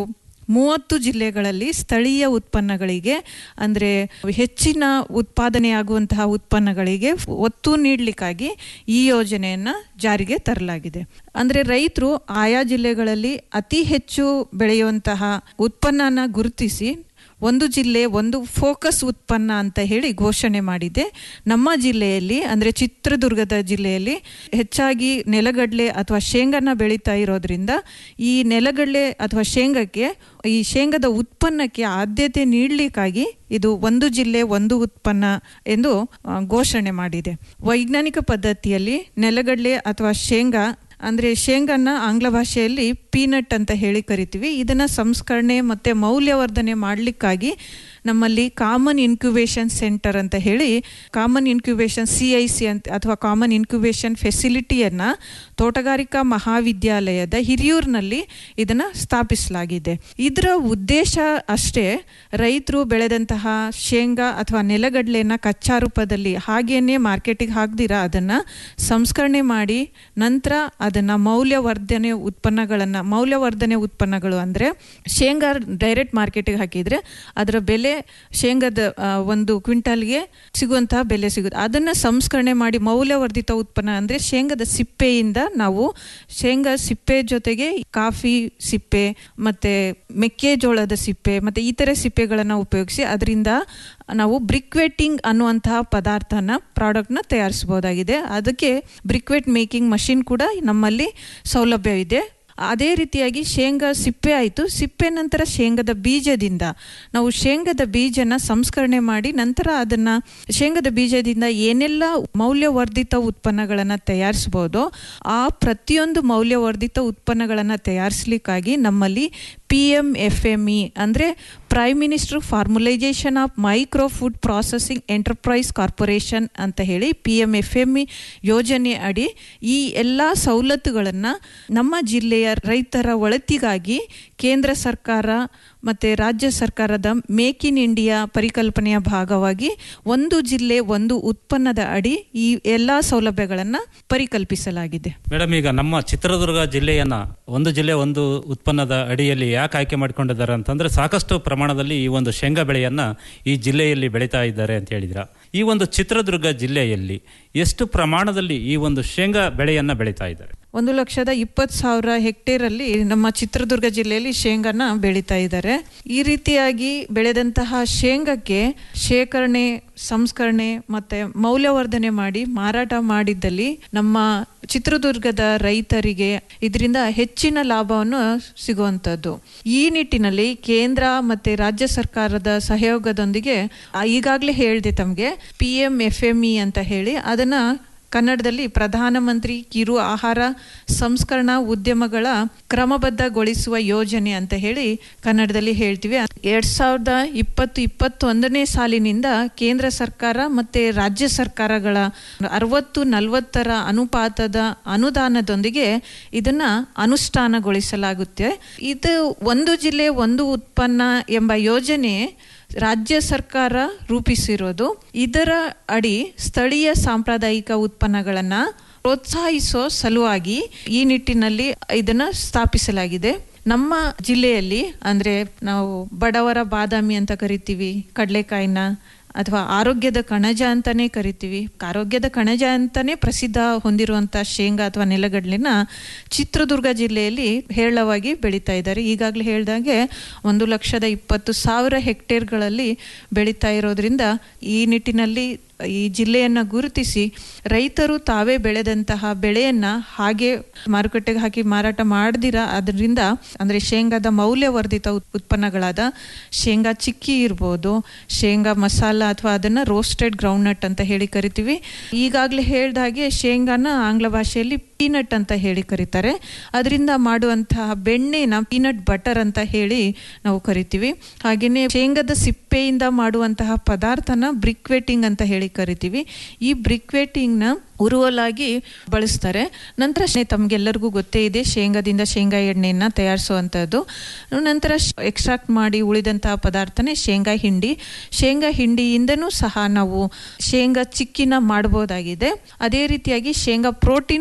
ಮೂವತ್ತು ಜಿಲ್ಲೆಗಳಲ್ಲಿ ಸ್ಥಳೀಯ ಉತ್ಪನ್ನಗಳಿಗೆ ಅಂದರೆ ಹೆಚ್ಚಿನ ಉತ್ಪಾದನೆಯಾಗುವಂತಹ ಉತ್ಪನ್ನಗಳಿಗೆ ಒತ್ತು ನೀಡಲಿಕ್ಕಾಗಿ ಈ ಯೋಜನೆಯನ್ನು ಜಾರಿಗೆ ತರಲಾಗಿದೆ ಅಂದರೆ ರೈತರು ಆಯಾ ಜಿಲ್ಲೆಗಳಲ್ಲಿ ಅತಿ ಹೆಚ್ಚು ಬೆಳೆಯುವಂತಹ ಉತ್ಪನ್ನನ ಗುರುತಿಸಿ ಒಂದು ಜಿಲ್ಲೆ ಒಂದು ಫೋಕಸ್ ಉತ್ಪನ್ನ ಅಂತ ಹೇಳಿ ಘೋಷಣೆ ಮಾಡಿದೆ ನಮ್ಮ ಜಿಲ್ಲೆಯಲ್ಲಿ ಅಂದರೆ ಚಿತ್ರದುರ್ಗದ ಜಿಲ್ಲೆಯಲ್ಲಿ ಹೆಚ್ಚಾಗಿ ನೆಲಗಡಲೆ ಅಥವಾ ಶೇಂಗಾನ ಬೆಳೀತಾ ಇರೋದ್ರಿಂದ ಈ ನೆಲಗಡಲೆ ಅಥವಾ ಶೇಂಗಕ್ಕೆ ಈ ಶೇಂಗಾದ ಉತ್ಪನ್ನಕ್ಕೆ ಆದ್ಯತೆ ನೀಡಲಿಕ್ಕಾಗಿ ಇದು ಒಂದು ಜಿಲ್ಲೆ ಒಂದು ಉತ್ಪನ್ನ ಎಂದು ಆ, ಘೋಷಣೆ ಮಾಡಿದೆ ವೈಜ್ಞಾನಿಕ ಪದ್ಧತಿಯಲ್ಲಿ ನೆಲಗಡಲೆ ಅಥವಾ ಶೇಂಗಾ ಅಂದರೆ ಶೇಂಗನ್ನ ಆಂಗ್ಲ ಭಾಷೆಯಲ್ಲಿ ಪೀನಟ್ ಅಂತ ಹೇಳಿ ಕರಿತೀವಿ ಇದನ್ನು ಸಂಸ್ಕರಣೆ ಮತ್ತು ಮೌಲ್ಯವರ್ಧನೆ ಮಾಡಲಿಕ್ಕಾಗಿ ನಮ್ಮಲ್ಲಿ ಕಾಮನ್ ಇನ್ಕ್ಯುಬೇಷನ್ ಸೆಂಟರ್ ಅಂತ ಹೇಳಿ common incubation C I C ಅಂತ ಅಥವಾ ಕಾಮನ್ ಇನ್ಕ್ಯುಬೇಷನ್ ಫೆಸಿಲಿಟಿಯನ್ನು ತೋಟಗಾರಿಕಾ ಮಹಾವಿದ್ಯಾಲಯದ ಹಿರಿಯೂರಿನಲ್ಲಿ ಇದನ್ನು ಸ್ಥಾಪಿಸಲಾಗಿದೆ ಇದರ ಉದ್ದೇಶ ಅಷ್ಟೇ ರೈತರು ಬೆಳೆದಂತಹ ಶೇಂಗಾ ಅಥವಾ ನೆಲಗಡಲೆನ ಕಚ್ಚಾ ರೂಪದಲ್ಲಿ ಹಾಗೇನೆ ಮಾರ್ಕೆಟಿಗೆ ಹಾಕ್ದಿರ ಅದನ್ನು ಸಂಸ್ಕರಣೆ ಮಾಡಿ ನಂತರ ಅದನ್ನು ಮೌಲ್ಯವರ್ಧನೆ ಉತ್ಪನ್ನಗಳನ್ನು ಮೌಲ್ಯವರ್ಧನೆ ಉತ್ಪನ್ನಗಳು ಅಂದರೆ ಶೇಂಗಾ ಡೈರೆಕ್ಟ್ ಮಾರ್ಕೆಟಿಗೆ ಹಾಕಿದರೆ ಅದರ ಬೆಲೆ ಶೇಂಗಾದ ಆ, ಒಂದು ಕ್ವಿಂಟಲ್ಗೆ ಸಿಗುವಂತಹ ಬೆಲೆ ಸಿಗುತ್ತೆ ಅದನ್ನು ಸಂಸ್ಕರಣೆ ಮಾಡಿ ಮೌಲ್ಯವರ್ಧಿತ ಉತ್ಪನ್ನ ಅಂದರೆ ಶೇಂಗಾದ ಸಿಪ್ಪೆಯಿಂದ ನಾವು ಶೇಂಗಾ ಸಿಪ್ಪೆ ಜೊತೆಗೆ ಕಾಫಿ ಸಿಪ್ಪೆ ಮತ್ತು ಮೆಕ್ಕೆಜೋಳದ ಸಿಪ್ಪೆ ಮತ್ತು ಇತರೆ ಸಿಪ್ಪೆಗಳನ್ನು ಉಪಯೋಗಿಸಿ ಅದರಿಂದ ನಾವು ಬ್ರಿಕ್ವೆಟ್ಟಿಂಗ್ ಅನ್ನುವಂತಹ ಪದಾರ್ಥನ ಪ್ರಾಡಕ್ಟ್ನ ತಯಾರಿಸ್ಬೋದಾಗಿದೆ ಅದಕ್ಕೆ ಬ್ರಿಕ್ವೆಟ್ ಮೇಕಿಂಗ್ ಮಷಿನ್ ಕೂಡ ನಮ್ಮಲ್ಲಿ ಸೌಲಭ್ಯವಿದೆ ಅದೇ ರೀತಿಯಾಗಿ ಶೇಂಗಾ ಸಿಪ್ಪೆ ಆಯಿತು ಸಿಪ್ಪೆ ನಂತರ ಶೇಂಗಾದ ಬೀಜದಿಂದ ನಾವು ಶೇಂಗಾದ ಬೀಜನ ಸಂಸ್ಕರಣೆ ಮಾಡಿ ನಂತರ ಅದನ್ನು ಶೇಂಗಾದ ಬೀಜದಿಂದ ಏನೆಲ್ಲ ಮೌಲ್ಯವರ್ಧಿತ ಉತ್ಪನ್ನಗಳನ್ನು ತಯಾರಿಸ್ಬೋದೋ ಆ ಪ್ರತಿಯೊಂದು ಮೌಲ್ಯವರ್ಧಿತ ಉತ್ಪನ್ನಗಳನ್ನು ತಯಾರಿಸಲಿಕ್ಕಾಗಿ ನಮ್ಮಲ್ಲಿ P M F M E ಅಂದರೆ prime minister formalisation of micro food processing enterprise corporation ಅಂತ ಹೇಳಿ P M F M E ಯೋಜನೆ ಅಡಿ ಈ ಎಲ್ಲ ಸವಲತ್ತುಗಳನ್ನು ನಮ್ಮ ಜಿಲ್ಲೆಯ ರೈತರ ಒಳತಿಗಾಗಿ ಕೇಂದ್ರ ಸರ್ಕಾರ ಮತ್ತು ರಾಜ್ಯ ಸರ್ಕಾರದ ಮೇಕ್ ಇನ್ ಇಂಡಿಯಾ ಪರಿಕಲ್ಪನೆಯ ಭಾಗವಾಗಿ ಒಂದು ಜಿಲ್ಲೆ ಒಂದು ಉತ್ಪನ್ನದ ಅಡಿ ಈ ಎಲ್ಲ ಸೌಲಭ್ಯಗಳನ್ನು ಪರಿಕಲ್ಪಿಸಲಾಗಿದೆ ಮೇಡಮ್ ಈಗ ನಮ್ಮ ಚಿತ್ರದುರ್ಗ ಜಿಲ್ಲೆಯನ್ನ ಒಂದು ಜಿಲ್ಲೆ ಒಂದು ಉತ್ಪನ್ನದ ಅಡಿಯಲ್ಲಿ ಯಾಕೆ ಆಯ್ಕೆ ಮಾಡಿಕೊಂಡಿದ್ದಾರೆ ಅಂತಂದ್ರೆ ಸಾಕಷ್ಟು ಪ್ರಮಾಣದಲ್ಲಿ ಈ ಒಂದು ಶೇಂಗಾ ಬೆಳೆಯನ್ನ ಈ ಜಿಲ್ಲೆಯಲ್ಲಿ ಬೆಳೀತಾ ಇದ್ದಾರೆ ಅಂತ ಹೇಳಿದ್ರ ಈ ಒಂದು ಚಿತ್ರದುರ್ಗ ಜಿಲ್ಲೆಯಲ್ಲಿ ಎಷ್ಟು ಪ್ರಮಾಣದಲ್ಲಿ ಈ ಒಂದು ಶೇಂಗಾ ಬೆಳೆಯನ್ನ ಬೆಳೀತಾ ಇದ್ದಾರೆ ಒಂದು ಲಕ್ಷದ ಇಪ್ಪತ್ತು ಸಾವಿರ ಹೆಕ್ಟೇರಲ್ಲಿ ನಮ್ಮ ಚಿತ್ರದುರ್ಗ ಜಿಲ್ಲೆಯಲ್ಲಿ ಶೇಂಗಾನ ಬೆಳೀತಾ ಇದ್ದಾರೆ ಈ ರೀತಿಯಾಗಿ ಬೆಳೆದಂತಹ ಶೇಂಗಕ್ಕೆ ಶೇಖರಣೆ ಸಂಸ್ಕರಣೆ ಮತ್ತು ಮೌಲ್ಯವರ್ಧನೆ ಮಾಡಿ ಮಾರಾಟ ಮಾಡಿದ್ದಲ್ಲಿ ನಮ್ಮ ಚಿತ್ರದುರ್ಗದ ರೈತರಿಗೆ ಇದರಿಂದ ಹೆಚ್ಚಿನ ಲಾಭವನ್ನು ಸಿಗುವಂಥದ್ದು ಈ ನಿಟ್ಟಿನಲ್ಲಿ ಕೇಂದ್ರ ಮತ್ತು ರಾಜ್ಯ ಸರ್ಕಾರದ ಸಹಯೋಗದೊಂದಿಗೆ ಆ, ಈಗಾಗಲೇ ಹೇಳಿದೆ ತಮಗೆ P M F M E ಅಂತ ಹೇಳಿ ಅದನ್ನು ಕನ್ನಡದಲ್ಲಿ ಪ್ರಧಾನಮಂತ್ರಿ ಕಿರು ಆಹಾರ ಸಂಸ್ಕರಣಾ ಉದ್ಯಮಗಳ ಕ್ರಮಬದ್ಧಗೊಳಿಸುವ ಯೋಜನೆ ಅಂತ ಹೇಳಿ ಕನ್ನಡದಲ್ಲಿ ಹೇಳ್ತೀವಿ ಎರಡ್ ಸಾವಿರದ ಇಪ್ಪತ್ತು ಇಪ್ಪತ್ತೊಂದನೇ ಸಾಲಿನಿಂದ ಕೇಂದ್ರ ಸರ್ಕಾರ ಮತ್ತೆ ರಾಜ್ಯ ಸರ್ಕಾರಗಳ ಅರವತ್ತು ನಲವತ್ತರ ಅನುಪಾತದ ಅನುದಾನದೊಂದಿಗೆ ಇದನ್ನ ಅನುಷ್ಠಾನಗೊಳಿಸಲಾಗುತ್ತೆ ಇದು ಒಂದು ಜಿಲ್ಲೆ ಒಂದು ಉತ್ಪನ್ನ ಎಂಬ ಯೋಜನೆ ರಾಜ್ಯ ಸರ್ಕಾರ ರೂಪಿಸಿರೋದು ಇದರ ಅಡಿ ಸ್ಥಳೀಯ ಸಾಂಪ್ರದಾಯಿಕ ಉತ್ಪನ್ನಗಳನ್ನು ಪ್ರೋತ್ಸಾಹಿಸೋ ಸಲುವಾಗಿ ಈ ನಿಟ್ಟಿನಲ್ಲಿ ಇದನ್ನು ಸ್ಥಾಪಿಸಲಾಗಿದೆ ನಮ್ಮ ಜಿಲ್ಲೆಯಲ್ಲಿ ಅಂದರೆ ನಾವು ಬಡವರ ಬಾದಾಮಿ ಅಂತ ಕರಿತೀವಿ ಕಡಲೆಕಾಯಿನ ಅಥವಾ ಆರೋಗ್ಯದ ಕಣಜ ಅಂತಾನೆ ಕರಿತೀವಿ ಆರೋಗ್ಯದ ಕಣಜ ಅಂತಾನೆ ಪ್ರಸಿದ್ಧ ಹೊಂದಿರುವಂಥ ಶೇಂಗಾ ಅಥವಾ ನೆಲಗಡಲೆನ ಚಿತ್ರದುರ್ಗ ಜಿಲ್ಲೆಯಲ್ಲಿ ಹೇರಳವಾಗಿ ಬೆಳೀತಾ ಇದ್ದಾರೆ ಈಗಾಗಲೇ ಹೇಳ್ದಾಗೆ ಒಂದು ಲಕ್ಷದ ಇಪ್ಪತ್ತು ಸಾವಿರ ಹೆಕ್ಟೇರ್ಗಳಲ್ಲಿ ಬೆಳೀತಾ ಇರೋದ್ರಿಂದ ಈ ನಿಟ್ಟಿನಲ್ಲಿ ಈ ಜಿಲ್ಲೆಯನ್ನು ಗುರುತಿಸಿ ರೈತರು ತಾವೇ ಬೆಳೆದಂತಹ ಬೆಳೆಯನ್ನು ಹಾಗೆ ಮಾರುಕಟ್ಟೆಗೆ ಹಾಕಿ ಮಾರಾಟ ಮಾಡದಿರ ಅದರಿಂದ ಅಂದರೆ ಶೇಂಗಾದ ಮೌಲ್ಯವರ್ಧಿತ ಉತ್- ಉತ್ಪನ್ನಗಳಾದ ಶೇಂಗಾ ಚಿಕ್ಕಿ ಇರ್ಬೋದು ಶೇಂಗಾ ಮಸಾಲ ಅಥವಾ ಅದನ್ನು ರೋಸ್ಟೆಡ್ ಗ್ರೌಂಡ್ನಟ್ ಅಂತ ಹೇಳಿ ಕರಿತೀವಿ ಈಗಾಗಲೇ ಹೇಳ್ದ ಹಾಗೆ ಶೇಂಗಾನ ಆಂಗ್ಲ ಭಾಷೆಯಲ್ಲಿ ಪೀನಟ್ ಅಂತ ಹೇಳಿ ಕರೀತಾರೆ ಅದರಿಂದ ಮಾಡುವಂತಹ ಬೆಣ್ಣೆನ ಪೀನಟ್ ಬಟರ್ ಅಂತ ಹೇಳಿ ನಾವು ಕರಿತೀವಿ ಹಾಗೆಯೇ ಶೇಂಗಾದ ಸಿಪ್ಪೆಯಿಂದ ಮಾಡುವಂತಹ ಪದಾರ್ಥನ ಬ್ರಿಕ್ವೆಟಿಂಗ್ ಅಂತ ಹೇಳಿ ಕರಿತೀವಿ ಈ ಬ್ರಿಕ್ವೆಟಿಂಗ್ನ ಉರುವಲಾಗಿ ಬಳಸ್ತಾರೆ ನಂತರ ಶೇ- ತಮಗೆಲ್ಲರಿಗೂ ಗೊತ್ತೇ ಇದೆ ಶೇಂಗಾದಿಂದ ಶೇಂಗಾ ಎಣ್ಣೆಯನ್ನು ತಯಾರಿಸುವಂಥದ್ದು ನಂತರ ಎಕ್ಸ್ಟ್ರಾಕ್ಟ್ ಮಾಡಿ ಉಳಿದಂತಹ ಪದಾರ್ಥನೇ ಶೇಂಗಾ ಹಿಂಡಿ ಶೇಂಗಾ ಹಿಂಡಿಯಿಂದನೂ ಸಹ ನಾವು ಶೇಂಗಾ ಚಿಕ್ಕಿನ ಮಾಡ್ಬೋದಾಗಿದೆ ಅದೇ ರೀತಿಯಾಗಿ ಶೇಂಗಾ ಪ್ರೋಟೀನ್ ಪೌಡರ್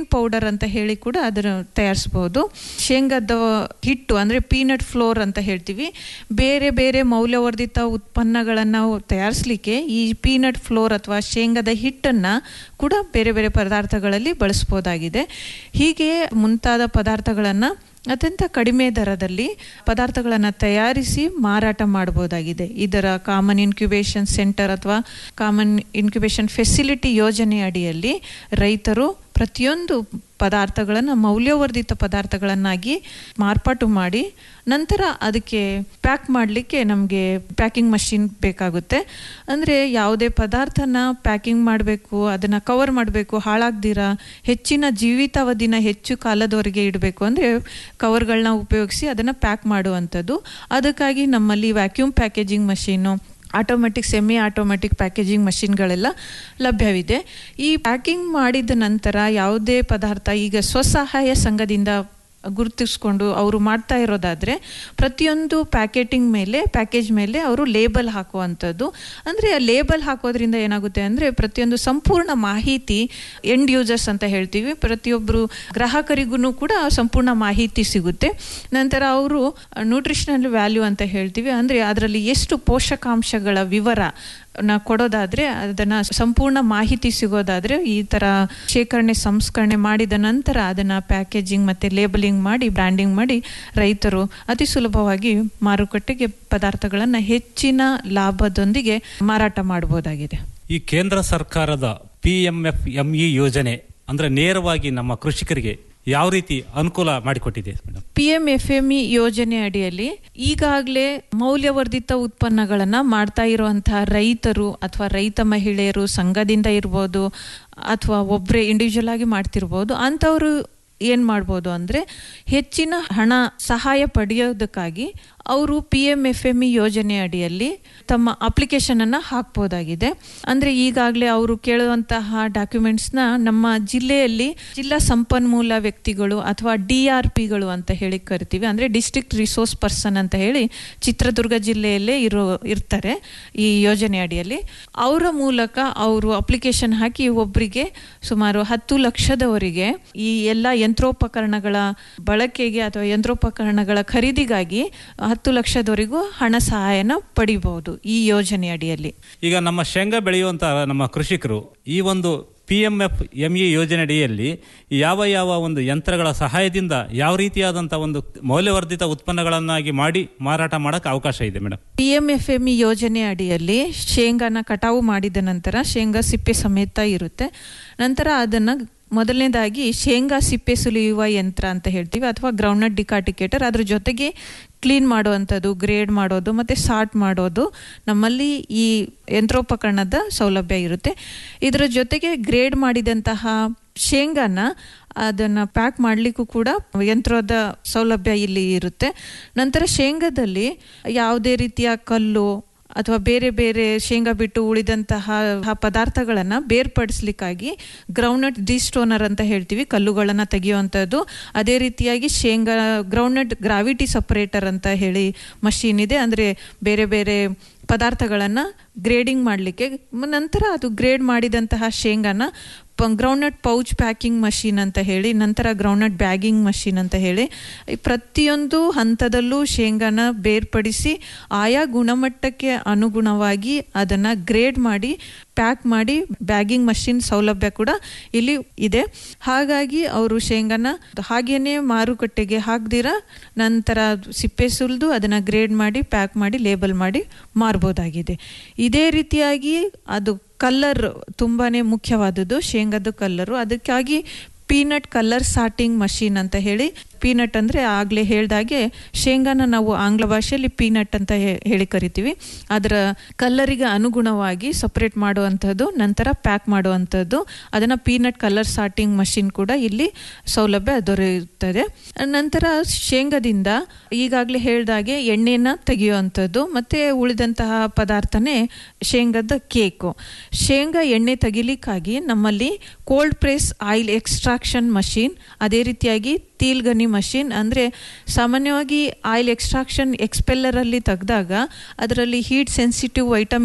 ಪೌಡರ್ ಅಂತ ಹೇಳಿ ಕೂಡ ಅದನ್ನು ತಯಾರಿಸ್ಬೋದು ಶೇಂಗಾದ ಹಿಟ್ಟು ಅಂದರೆ ಪೀನಟ್ ಫ್ಲೋರ್ ಅಂತ ಹೇಳ್ತೀವಿ ಬೇರೆ ಬೇರೆ ಮೌಲ್ಯವರ್ಧಿತ ಉತ್ಪನ್ನಗಳನ್ನು ತಯಾರಿಸಲಿಕ್ಕೆ ಈ ಪೀನಟ್ ಫ್ಲೋರ್ ಅಥವಾ ಶೇಂಗಾದ ಹಿಟ್ಟನ್ನು ಕೂಡ ಬೇರೆ ಬೇರೆ ಪದಾರ್ಥಗಳಲ್ಲಿ ಬಳಸ್ಬೋದಾಗಿದೆ ಹೀಗೆ ಮುಂತಾದ ಪದಾರ್ಥಗಳನ್ನು ಅತ್ಯಂತ ಕಡಿಮೆ ದರದಲ್ಲಿ ಪದಾರ್ಥಗಳನ್ನು ತಯಾರಿಸಿ ಮಾರಾಟ ಮಾಡ್ಬೋದಾಗಿದೆ ಇದರ ಕಾಮನ್ ಇನ್ಕ್ಯುಬೇಷನ್ ಸೆಂಟರ್ ಅಥವಾ ಕಾಮನ್ ಇನ್ಕ್ಯುಬೇಷನ್ ಫೆಸಿಲಿಟಿ ಯೋಜನೆ ಅಡಿಯಲ್ಲಿ ರೈತರು ಪ್ರತಿಯೊಂದು ಪದಾರ್ಥಗಳನ್ನು ಮೌಲ್ಯವರ್ಧಿತ ಪದಾರ್ಥಗಳನ್ನಾಗಿ ಮಾರ್ಪಾಟು ಮಾಡಿ ನಂತರ ಅದಕ್ಕೆ ಪ್ಯಾಕ್ ಮಾಡಲಿಕ್ಕೆ ನಮಗೆ ಪ್ಯಾಕಿಂಗ್ ಮಷಿನ್ ಬೇಕಾಗುತ್ತೆ ಅಂದರೆ ಯಾವುದೇ ಪದಾರ್ಥನ ಪ್ಯಾಕಿಂಗ್ ಮಾಡಬೇಕು ಅದನ್ನು ಕವರ್ ಮಾಡಬೇಕು ಹಾಳಾಗ್ದಿರ ಹೆಚ್ಚಿನ ಜೀವಿತಾವಧಿನ ಹೆಚ್ಚು ಕಾಲದವರೆಗೆ ಇಡಬೇಕು ಅಂದರೆ ಕವರ್ಗಳನ್ನ ಉಪಯೋಗಿಸಿ ಅದನ್ನು ಪ್ಯಾಕ್ ಮಾಡುವಂಥದ್ದು ಅದಕ್ಕಾಗಿ ನಮ್ಮಲ್ಲಿ vacuum packaging machine automatic semi automatic packaging ಮಷಿನ್ಗಳೆಲ್ಲ ಲಭ್ಯವಿದೆ ಈ ಪ್ಯಾಕಿಂಗ್ ಮಾಡಿದ ನಂತರ ಯಾವುದೇ ಪದಾರ್ಥ ಈಗ ಸ್ವಸಹಾಯ ಸಂಘದಿಂದ ಗುರುತಿಸ್ಕೊಂಡು ಅವರು ಮಾಡ್ತಾ ಇರೋದಾದರೆ ಪ್ರತಿಯೊಂದು ಪ್ಯಾಕೆಟಿಂಗ್ ಮೇಲೆ ಪ್ಯಾಕೇಜ್ ಮೇಲೆ ಅವರು ಲೇಬಲ್ ಹಾಕುವಂಥದ್ದು ಅಂದರೆ ಆ ಲೇಬಲ್ ಹಾಕೋದ್ರಿಂದ ಏನಾಗುತ್ತೆ ಅಂದರೆ ಪ್ರತಿಯೊಂದು ಸಂಪೂರ್ಣ ಮಾಹಿತಿ ಎಂಡ್ ಯೂಸರ್ಸ್ ಅಂತ ಹೇಳ್ತೀವಿ ಪ್ರತಿಯೊಬ್ಬರು ಗ್ರಾಹಕರಿಗೂ ಕೂಡ ಸಂಪೂರ್ಣ ಮಾಹಿತಿ ಸಿಗುತ್ತೆ ನಂತರ ಅವರು ನ್ಯೂಟ್ರಿಷನಲ್ ವ್ಯಾಲ್ಯೂ ಅಂತ ಹೇಳ್ತೀವಿ ಅಂದರೆ ಅದರಲ್ಲಿ ಎಷ್ಟು ಪೋಷಕಾಂಶಗಳ ವಿವರ ನ ಕೊಡೋದಾದ್ರೆ ಅದನ್ನ ಸಂಪೂರ್ಣ ಮಾಹಿತಿ ಸಿಗೋದಾದ್ರೆ ಈ ತರ ಶೇಖರಣೆ ಸಂಸ್ಕರಣೆ ಮಾಡಿದ ನಂತರ ಅದನ್ನ ಪ್ಯಾಕೇಜಿಂಗ್ ಮತ್ತೆ ಲೇಬಲಿಂಗ್ ಮಾಡಿ ಬ್ರ್ಯಾಂಡಿಂಗ್ ಮಾಡಿ ರೈತರು ಅತಿ ಸುಲಭವಾಗಿ ಮಾರುಕಟ್ಟೆಗೆ ಪದಾರ್ಥಗಳನ್ನು ಹೆಚ್ಚಿನ ಲಾಭದೊಂದಿಗೆ ಮಾರಾಟ ಮಾಡಬಹುದಾಗಿದೆ ಈ ಕೇಂದ್ರ ಸರ್ಕಾರದ P M F M E ಯೋಜನೆ ಅಂದ್ರೆ ನೇರವಾಗಿ ನಮ್ಮ ಕೃಷಿಕರಿಗೆ ಯಾವ ರೀತಿ ಅನುಕೂಲ ಮಾಡಿಕೊಟ್ಟಿದೆ madam P M F M E ಯೋಜನೆ ಅಡಿಯಲ್ಲಿ ಈಗಾಗಲೇ ಮೌಲ್ಯವರ್ಧಿತ ಉತ್ಪನ್ನಗಳನ್ನು ಮಾಡ್ತಾ ಇರುವಂತಹ ರೈತರು ಅಥವಾ ರೈತ ಮಹಿಳೆಯರು ಸಂಘದಿಂದ ಇರ್ಬೋದು ಅಥವಾ ಒಬ್ಬರೇ ಇಂಡಿವಿಜುವಲ್ ಆಗಿ ಮಾಡ್ತಿರ್ಬೋದು ಅಂಥವರು ಏನು ಮಾಡ್ಬೋದು ಅಂದರೆ ಹೆಚ್ಚಿನ ಹಣ ಸಹಾಯ ಪಡೆಯೋದಕ್ಕಾಗಿ ಅವರು P M F M E ಯೋಜನೆ ಅಡಿಯಲ್ಲಿ ತಮ್ಮ ಅಪ್ಲಿಕೇಶನನ್ನು ಹಾಕ್ಬೋದಾಗಿದೆ ಅಂದರೆ ಈಗಾಗಲೇ ಅವರು ಕೇಳುವಂತಹ ಡಾಕ್ಯುಮೆಂಟ್ಸ್ನ ನಮ್ಮ ಜಿಲ್ಲೆಯಲ್ಲಿ ಜಿಲ್ಲಾ ಸಂಪನ್ಮೂಲ ವ್ಯಕ್ತಿಗಳು ಅಥವಾ ಡಿ ಆರ್ ಪಿಗಳು ಅಂತ ಹೇಳಿ ಕರಿತೀವಿ ಅಂದರೆ ಡಿಸ್ಟ್ರಿಕ್ಟ್ ರಿಸೋರ್ಸ್ ಪರ್ಸನ್ ಅಂತ ಹೇಳಿ ಚಿತ್ರದುರ್ಗ ಜಿಲ್ಲೆಯಲ್ಲೇ ಇರೋ ಇರ್ತಾರೆ ಈ ಯೋಜನೆ ಅಡಿಯಲ್ಲಿ ಅವರ ಮೂಲಕ ಅವರು ಅಪ್ಲಿಕೇಶನ್ ಹಾಕಿ ಒಬ್ಬರಿಗೆ ಸುಮಾರು ಹತ್ತು ಲಕ್ಷದವರೆಗೆ ಈ ಎಲ್ಲ ಯಂತ್ರೋಪಕರಣಗಳ ಬಳಕೆಗೆ ಅಥವಾ ಯಂತ್ರೋಪಕರಣಗಳ ಖರೀದಿಗಾಗಿ ಹತ್ತು ಲಕ್ಷದವರೆಗೂ ಹಣ ಸಹಾಯನ ಪಡಿಬಹುದು ಈ ಯೋಜನೆ ಅಡಿಯಲ್ಲಿ ಈಗ ನಮ್ಮ ಶೇಂಗಾ ಬೆಳೆಯುವಂತ ನಮ್ಮ ಕೃಷಿಕರು ಈ ಒಂದು P M F M E ಯೋಜನೆ ಅಡಿಯಲ್ಲಿ ಯಾವ ಯಾವ ಒಂದು ಯಂತ್ರಗಳ ಸಹಾಯದಿಂದ ಯಾವ ರೀತಿಯಾದಂಥ ಒಂದು ಮೌಲ್ಯವರ್ಧಿತ ಉತ್ಪನ್ನಗಳನ್ನಾಗಿ ಮಾಡಿ ಮಾರಾಟ ಮಾಡೋಕ್ಕೆ ಅವಕಾಶ ಇದೆ madam P M F M E ಯೋಜನೆ ಅಡಿಯಲ್ಲಿ ಶೇಂಗಾನ ಕಟಾವು ಮಾಡಿದ ನಂತರ ಶೇಂಗಾ ಸಿಪ್ಪೆ ಸಮೇತ ಇರುತ್ತೆ ನಂತರ ಅದನ್ನು ಮೊದಲನೇದಾಗಿ ಶೇಂಗಾ ಸಿಪ್ಪೆ ಸುಲಿಯುವ ಯಂತ್ರ ಅಂತ ಹೇಳ್ತೀವಿ ಅಥವಾ ಗ್ರೌಂಡ್ನಟ್ ಡಿಕಾಟಿಕೇಟರ್ ಅದ್ರ ಜೊತೆಗೆ ಕ್ಲೀನ್ ಮಾಡುವಂಥದ್ದು ಗ್ರೇಡ್ ಮಾಡೋದು ಮತ್ತು ಸಾರ್ಟ್ ಮಾಡೋದು ನಮ್ಮಲ್ಲಿ ಈ ಯಂತ್ರೋಪಕರಣದ ಸೌಲಭ್ಯ ಇರುತ್ತೆ ಇದರ ಜೊತೆಗೆ ಗ್ರೇಡ್ ಮಾಡಿದಂತಹ ಶೇಂಗಾನ ಅದನ್ನು ಪ್ಯಾಕ್ ಮಾಡಲಿಕ್ಕೂ ಕೂಡ ಯಂತ್ರದ ಸೌಲಭ್ಯ ಇಲ್ಲಿ ಇರುತ್ತೆ ನಂತರ ಶೇಂಗಾದಲ್ಲಿ ಯಾವುದೇ ರೀತಿಯ ಕಲ್ಲು ಅಥವಾ ಬೇರೆ ಬೇರೆ ಶೇಂಗಾ ಬಿಟ್ಟು ಉಳಿದಂತಹ ಪದಾರ್ಥಗಳನ್ನು ಬೇರ್ಪಡಿಸ್ಲಿಕ್ಕಾಗಿ ಗ್ರೌಂಡ್ನಟ್ ಡಿಸ್ಟೋನರ್ ಅಂತ ಹೇಳ್ತೀವಿ ಕಲ್ಲುಗಳನ್ನು ತೆಗೆಯುವಂಥದ್ದು ಅದೇ ರೀತಿಯಾಗಿ ಶೇಂಗಾ ಗ್ರೌಂಡ್ನಟ್ ಗ್ರಾವಿಟಿ ಸಪರೇಟರ್ ಅಂತ ಹೇಳಿ ಮಷೀನ್ ಇದೆ ಅಂದರೆ ಬೇರೆ ಬೇರೆ ಪದಾರ್ಥಗಳನ್ನು ಗ್ರೇಡಿಂಗ್ ಮಾಡಲಿಕ್ಕೆ ನಂತರ ಅದು ಗ್ರೇಡ್ ಮಾಡಿದಂತಹ ಶೇಂಗಾನ ಪ ಗ್ರೌಂಡ್ನಟ್ ಪೌಚ್ ಪ್ಯಾಕಿಂಗ್ ಮಷೀನ್ ಅಂತ ಹೇಳಿ ನಂತರ ಗ್ರೌಂಡ್ನಟ್ ಬ್ಯಾಗಿಂಗ್ ಮಷೀನ್ ಅಂತ ಹೇಳಿ ಪ್ರತಿಯೊಂದು ಹಂತದಲ್ಲೂ ಶೇಂಗಾನ ಬೇರ್ಪಡಿಸಿ ಆಯಾ ಗುಣಮಟ್ಟಕ್ಕೆ ಅನುಗುಣವಾಗಿ ಅದನ್ನು ಗ್ರೇಡ್ ಮಾಡಿ ಪ್ಯಾಕ್ ಮಾಡಿ ಬ್ಯಾಗಿಂಗ್ ಮಷಿನ್ ಸೌಲಭ್ಯ ಕೂಡ ಇಲ್ಲಿ ಇದೆ ಹಾಗಾಗಿ ಅವರು ಶೇಂಗಾನ ಹಾಗೇನೆ ಮಾರುಕಟ್ಟೆಗೆ ಹಾಕ್ದಿರ ನಂತರ ಸಿಪ್ಪೆ ಸುಲಿದು ಅದನ್ನು ಗ್ರೇಡ್ ಮಾಡಿ ಪ್ಯಾಕ್ ಮಾಡಿ ಲೇಬಲ್ ಮಾಡಿ ಮಾರ್ಬೋದಾಗಿದೆ ಇದೇ ರೀತಿಯಾಗಿ ಅದು ಕಲ್ಲರ್ ತುಂಬಾ ಮುಖ್ಯವಾದದ್ದು ಶೇಂಗಾದ ಕಲ್ಲರು ಅದಕ್ಕಾಗಿ ಪೀನಟ್ ಕಲರ್ ಸಾರ್ಟಿಂಗ್ ಮಷೀನ್ ಅಂತ ಹೇಳಿ ಪೀನಟ್ ಅಂದರೆ ಆಗಲೇ ಹೇಳ್ದಾಗೆ ಶೇಂಗಾನ ನಾವು ಆಂಗ್ಲ ಭಾಷೆಯಲ್ಲಿ ಪೀನಟ್ ಅಂತ ಹೇಳಿ ಕರಿತೀವಿ ಅದರ ಕಲ್ಲರಿಗೆ ಅನುಗುಣವಾಗಿ ಸಪ್ರೇಟ್ ಮಾಡುವಂಥದ್ದು ನಂತರ ಪ್ಯಾಕ್ ಮಾಡುವಂಥದ್ದು ಅದನ್ನು ಪೀನಟ್ ಕಲರ್ ಸಾರ್ಟಿಂಗ್ ಮಷಿನ್ ಕೂಡ ಇಲ್ಲಿ ಸೌಲಭ್ಯ ದೊರೆಯುತ್ತದೆ ನಂತರ ಶೇಂಗಾದಿಂದ ಈಗಾಗಲೇ ಹೇಳ್ದಾಗೆ ಎಣ್ಣೆನ ತೆಗೆಯುವಂಥದ್ದು ಮತ್ತು ಉಳಿದಂತಹ ಪದಾರ್ಥನೇ ಶೇಂಗಾದ ಕೇಕು ಶೇಂಗಾ ಎಣ್ಣೆ ತೆಗಿಲಿಕ್ಕಾಗಿ ನಮ್ಮಲ್ಲಿ cold press oil extraction machine ಅದೇ ರೀತಿಯಾಗಿ ತೀಲ್ಗನಿ ಮಷಿನ್ ಅಂದರೆ ಸಾಮಾನ್ಯವಾಗಿ ಆಯಿಲ್ ಎಕ್ಸ್ಟ್ರಾಕ್ಷನ್ ಎಕ್ಸ್ಪೆಲ್ಲರಲ್ಲಿ ತೆಗೆದಾಗ ಅದರಲ್ಲಿ ಹೀಟ್ ಸೆನ್ಸಿಟಿವ್ ವೈಟಮಿನ್ಸ್